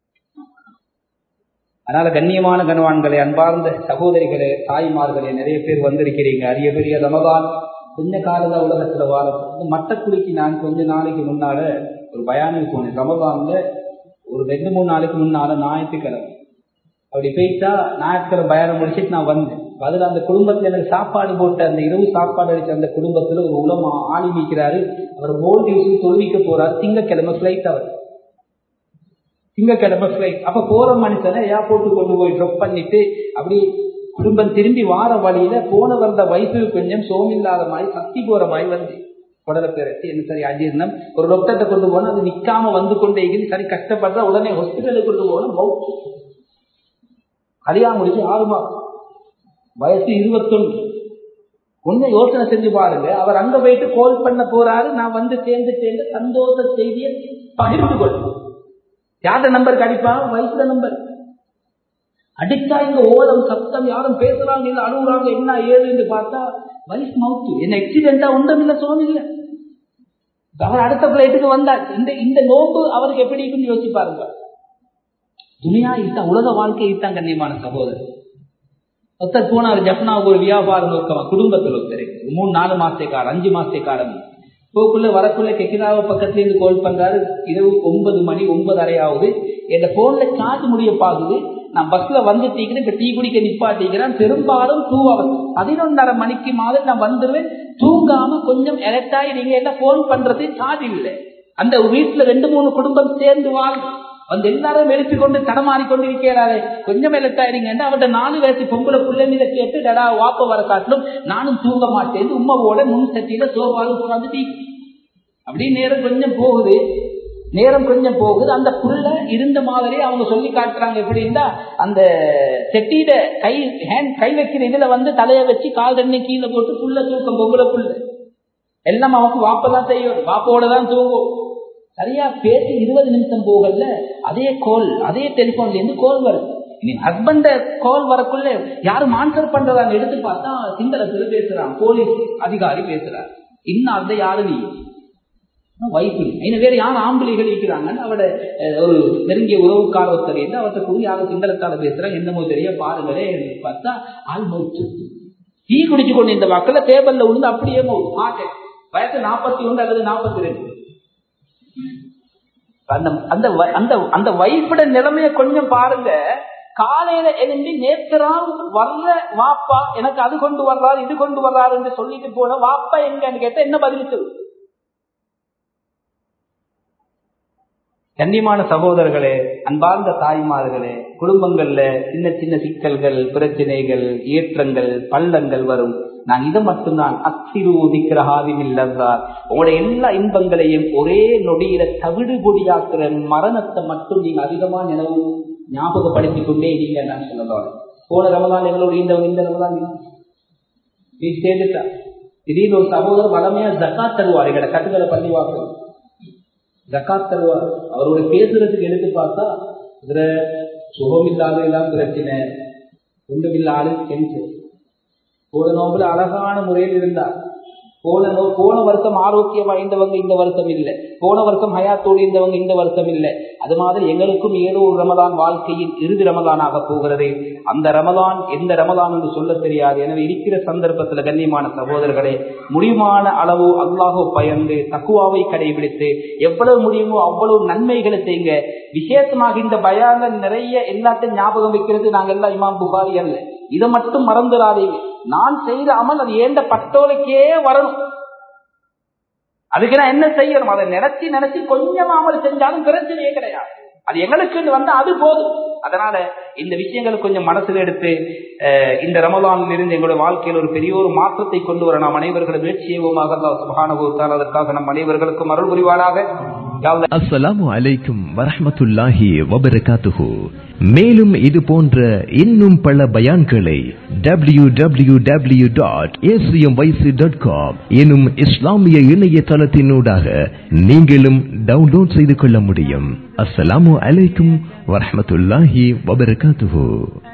அதனால கண்ணியமான கனவான்களே அன்பார்ந்த சகோதரிகளே தாய்மார்களே நிறைய பேர் வந்திருக்கிறீங்க அரிய பெரிய ரமதான் கொஞ்ச காலதான் உலகத்துல வாரம் மட்டக்குடிக்கு நான் கொஞ்ச நாளைக்கு முன்னால ஒரு பயானுக்கு போனேன் ரமதான்ல ஒரு ரெண்டு மூணு நாளைக்கு முன்னால ஞாயிற்றுக்கிழமை அப்படி போயிட்டா ஞாயிற்றுக்கிழமை பயானம் முடிச்சுட்டு நான் வந்தேன் அதில் அந்த குடும்பத்துல எனக்கு சாப்பாடு போட்ட அந்த இரவு சாப்பாடு அடிச்ச அந்த குடும்பத்துல ஒரு உலமா ஆணி நிற்கிறாரு அவர் போல்டு யூஸ் தொழுவிக்க போறாரு திங்கக்கிழமை பிளைட் அவர் திங்கக்கிழமை பிளைட் அப்ப போற மனுஷனை ஏர்போர்ட்டு கொண்டு போய் ட்ராப் பண்ணிட்டு அப்படி குடும்பம் திரும்பி வார வழியில போன வந்த வயசு கொஞ்சம் சோமில்லாத மாதிரி சக்தி போற மாதிரி வந்து உடலை பெருச்சு என்ன சரி அஜீர்ணம் ஒரு டாக்டர்கிட்ட கொண்டு போனா அது நிக்காம வந்து கொண்டே இருக்குது சரி கஷ்டப்படுறா உடனே ஹாஸ்பிட்டலுக்கு கொண்டு போனா மவுத் கல்யாணம் முடிச்சு ஆறு மாசம் வயசு இருபத்தொன்று கொஞ்சம் யோசனை செஞ்சு பாருங்க அவர் அங்க போயிட்டு கோல் பண்ண போறாரு நான் வந்து சேர்ந்து சேர்ந்து சந்தோஷ செய்தியை பகிர்ந்து கொள்ளும் யார நம்பருக்கு அடிப்பாங்க வயசுல நம்பர் அடிச்சா இங்க ஓலம் சத்தம் யாரும் பேசுறாங்க இல்ல அழுகுறாங்க என்ன ஏதுன்னு பார்த்தா வயசு மவுத்து என்ன எக்ஸிடென்டா ஒன்றும் இல்ல சோம் இல்ல அவர் அடுத்த பிளேட்டுக்கு வந்தார் இந்த இந்த நோம்பு அவருக்கு எப்படி இருக்குன்னு யோசிச்சு பாருங்க துணியா இதுதான் உலக வாழ்க்கை இதுதான் கண்ணியமான சகோதரர் ஒருத்தர் போனார் ஜப்னாவுக்கு ஒரு வியாபாரம் நோக்கமா குடும்பத்தில் ஒருத்தர் மூணு நாலு மாசத்தைக்காரம் அஞ்சு மாசத்தைக்காரம் போக்குள்ள வரக்குள்ள கெக்கிராவ பக்கத்துல இருந்து கால் பண்றாரு இரவு ஒன்பது மணி ஒன்பது ஆகுது என் போன்ல சார்ஜ் முடிய பாக்குது நான் பஸ்ல வந்துட்டீங்கன்னா இப்ப டீ குடிக்க நிப்பாட்டிக்கிறேன் பெரும்பாலும் டூ ஹவர்ஸ் பதினொன்றரை மணிக்கு மாதிரி நான் வந்துருவேன் தூங்காம கொஞ்சம் எலக்டாகி நீங்க என்ன போன் பண்றது சார்ஜ் இல்லை அந்த வீட்டுல ரெண்டு மூணு குடும்பம் சேர்ந்து வாழ் வந்து எல்லாரும் எழுப்பி கொண்டு தடமாறி கொண்டு இருக்கிறாரு கொஞ்சம் எலக்டாயிருங்கன்னா அவர்கிட்ட நாலு வயசு பொம்பளை பிள்ளை மீத கேட்டு டடா வாப்ப வர காட்டிலும் நானும் தூங்க மாட்டேன் உமாவோட முன் சட்டியில சோபாலும் உட்காந்து டீ அப்படி நேரம் கொஞ்சம் போகுது நேரம் கொஞ்சம் போகுது அந்த புள்ள இருந்த மாதிரி அவங்க சொல்லி காட்டுறாங்க எப்படின்னா அந்த செட்டியிட கை ஹேண்ட் கை வைக்கிற இதுல வந்து தலையை வச்சு கால் தண்ணி கீழே போட்டு புள்ள தூக்கம் பொங்கல புள்ள எல்லாம் அவனுக்கு வாப்பதான் செய்யும் வாப்போட தான் தூங்கும் சரியா பேசி இருபது நிமிஷம் போகல அதே கோல் அதே டெலிபோன்ல இருந்து கோல் வருது இனி ஹஸ்பண்ட கால் வரக்குள்ள யாரும் ஆன்சர் பண்றதான்னு எடுத்து பார்த்தா சிங்களத்துல பேசுறான் போலீஸ் அதிகாரி பேசுறான் இன்னும் அந்த யாரு நீ வைப்பு இன்னும் வேற யார் ஆம்பளைகள் இருக்கிறாங்கன்னு அவட ஒரு நெருங்கிய உறவுக்கார ஒருத்தர் என்று அவர்கிட்ட கூட யாரும் சிங்களத்தால பேசுறாங்க என்னமோ தெரிய பாருங்களே பார்த்தா ஆள் மௌத்து டீ குடிச்சு கொண்டு இந்த மக்கள் டேபிள்ல விழுந்து அப்படியே மாட்டேன் வயசு நாற்பத்தி ஒன்று அல்லது நாற்பத்தி ரெண்டு அந்த அந்த அந்த அந்த வைஃபோட நிலைமைய கொஞ்சம் பாருங்க காலையில எழுந்தி நேற்றுறான் வர்ற வாப்பா எனக்கு அது கொண்டு வர்றாரு இது கொண்டு வர்றாரு என்று சொல்லிட்டு போன வாப்பா எங்கன்னு கேட்ட என்ன பதில் சொல்லு கண்ணியமான சகோதரர்களே அன்பார்ந்த தாய்மார்களே குடும்பங்கள்ல சின்ன சின்ன சிக்கல்கள் பிரச்சனைகள் ஏற்றங்கள் பள்ளங்கள் வரும் நான் இதை மட்டும்தான் அத்திரு திக்கிறஹாவின் இல்லதார் உங்களுடைய எல்லா இன்பங்களையும் ஒரே நொடியில தவிடு பொடியாக்குற மரணத்தை மட்டும் நீங்க அதிகமா நினைவு ஞாபகப்படுத்திக் கொண்டே நீங்க நான் சொல்லலாம் போன ரமதான் எங்களோட இந்த இந்த ரமதான் நீ சேர்ந்துட்டா திடீர்னு ஒரு சகோதரர் வளமையா ஜக்காத் தருவார் எங்கட கட்டுகளை பண்ணி வாக்கு ஜக்காத் தருவார் அவரோட பேசுறதுக்கு எடுத்து பார்த்தா இதுல சுகமில்லாத எல்லாம் பிரச்சனை ஒன்றுமில்லாத டென்ஷன் போன நோம்புல அழகான முறையில் இருந்தார் போன நோ போன வருஷம் ஆரோக்கியம் வாய்ந்தவங்க இந்த வருஷம் இல்லை போன வருஷம் ஹயாத்தோடு இருந்தவங்க இந்த வருஷம் இல்லை அது மாதிரி எங்களுக்கும் ஏதோ ஒரு ரமதான் வாழ்க்கையின் இறுதி ரமதானாக போகிறது அந்த ரமதான் எந்த ரமதான் என்று சொல்ல தெரியாது எனவே இருக்கிற சந்தர்ப்பத்தில் கண்ணியமான சகோதரர்களே முடியுமான அளவு அல்லாஹோ பயந்து தக்குவாவை கடைபிடித்து எவ்வளவு முடியுமோ அவ்வளவு நன்மைகளை செய்யுங்க விசேஷமாக இந்த பயால நிறைய எல்லாத்தையும் ஞாபகம் வைக்கிறது நாங்கள் எல்லாம் இமாம் புகாரி அல்ல இதை மட்டும் மறந்துடாதீங்க நான் செய்த அமல் அது ஏண்ட பட்டோலைக்கே வரணும் அதுக்கு நான் என்ன செய்யணும் அதை நினைச்சு நினைச்சு கொஞ்சம் அமல் செஞ்சாலும் பிரச்சனையே கிடையாது அது எங்களுக்கு வந்து அது போதும் அதனால இந்த விஷயங்களை கொஞ்சம் மனசுல எடுத்து இந்த ரமலானில் இருந்து எங்களுடைய வாழ்க்கையில் ஒரு பெரிய ஒரு மாற்றத்தை கொண்டு வர நாம் அனைவர்களும் முயற்சி செய்வோமாக சுகானுபவத்தால் அதற்காக நம் அனைவர்களுக்கும் அருள் புரிவாராக அஸ்ஸலாமு அலைக்கும் வரஹமத்துல்லாஹி வபரகாத்துஹு மேலும் இது போன்ற இன்னும் பல பயான்களை W W W dot ACM YC dot com எனும் இஸ்லாமிய இணையதளத்தினூடாக நீங்களும் டவுன்லோட் செய்து கொள்ள முடியும் அஸ்ஸலாமு அலைக்கும் வரஹமத்துல்லாஹி வபரகாத்துஹு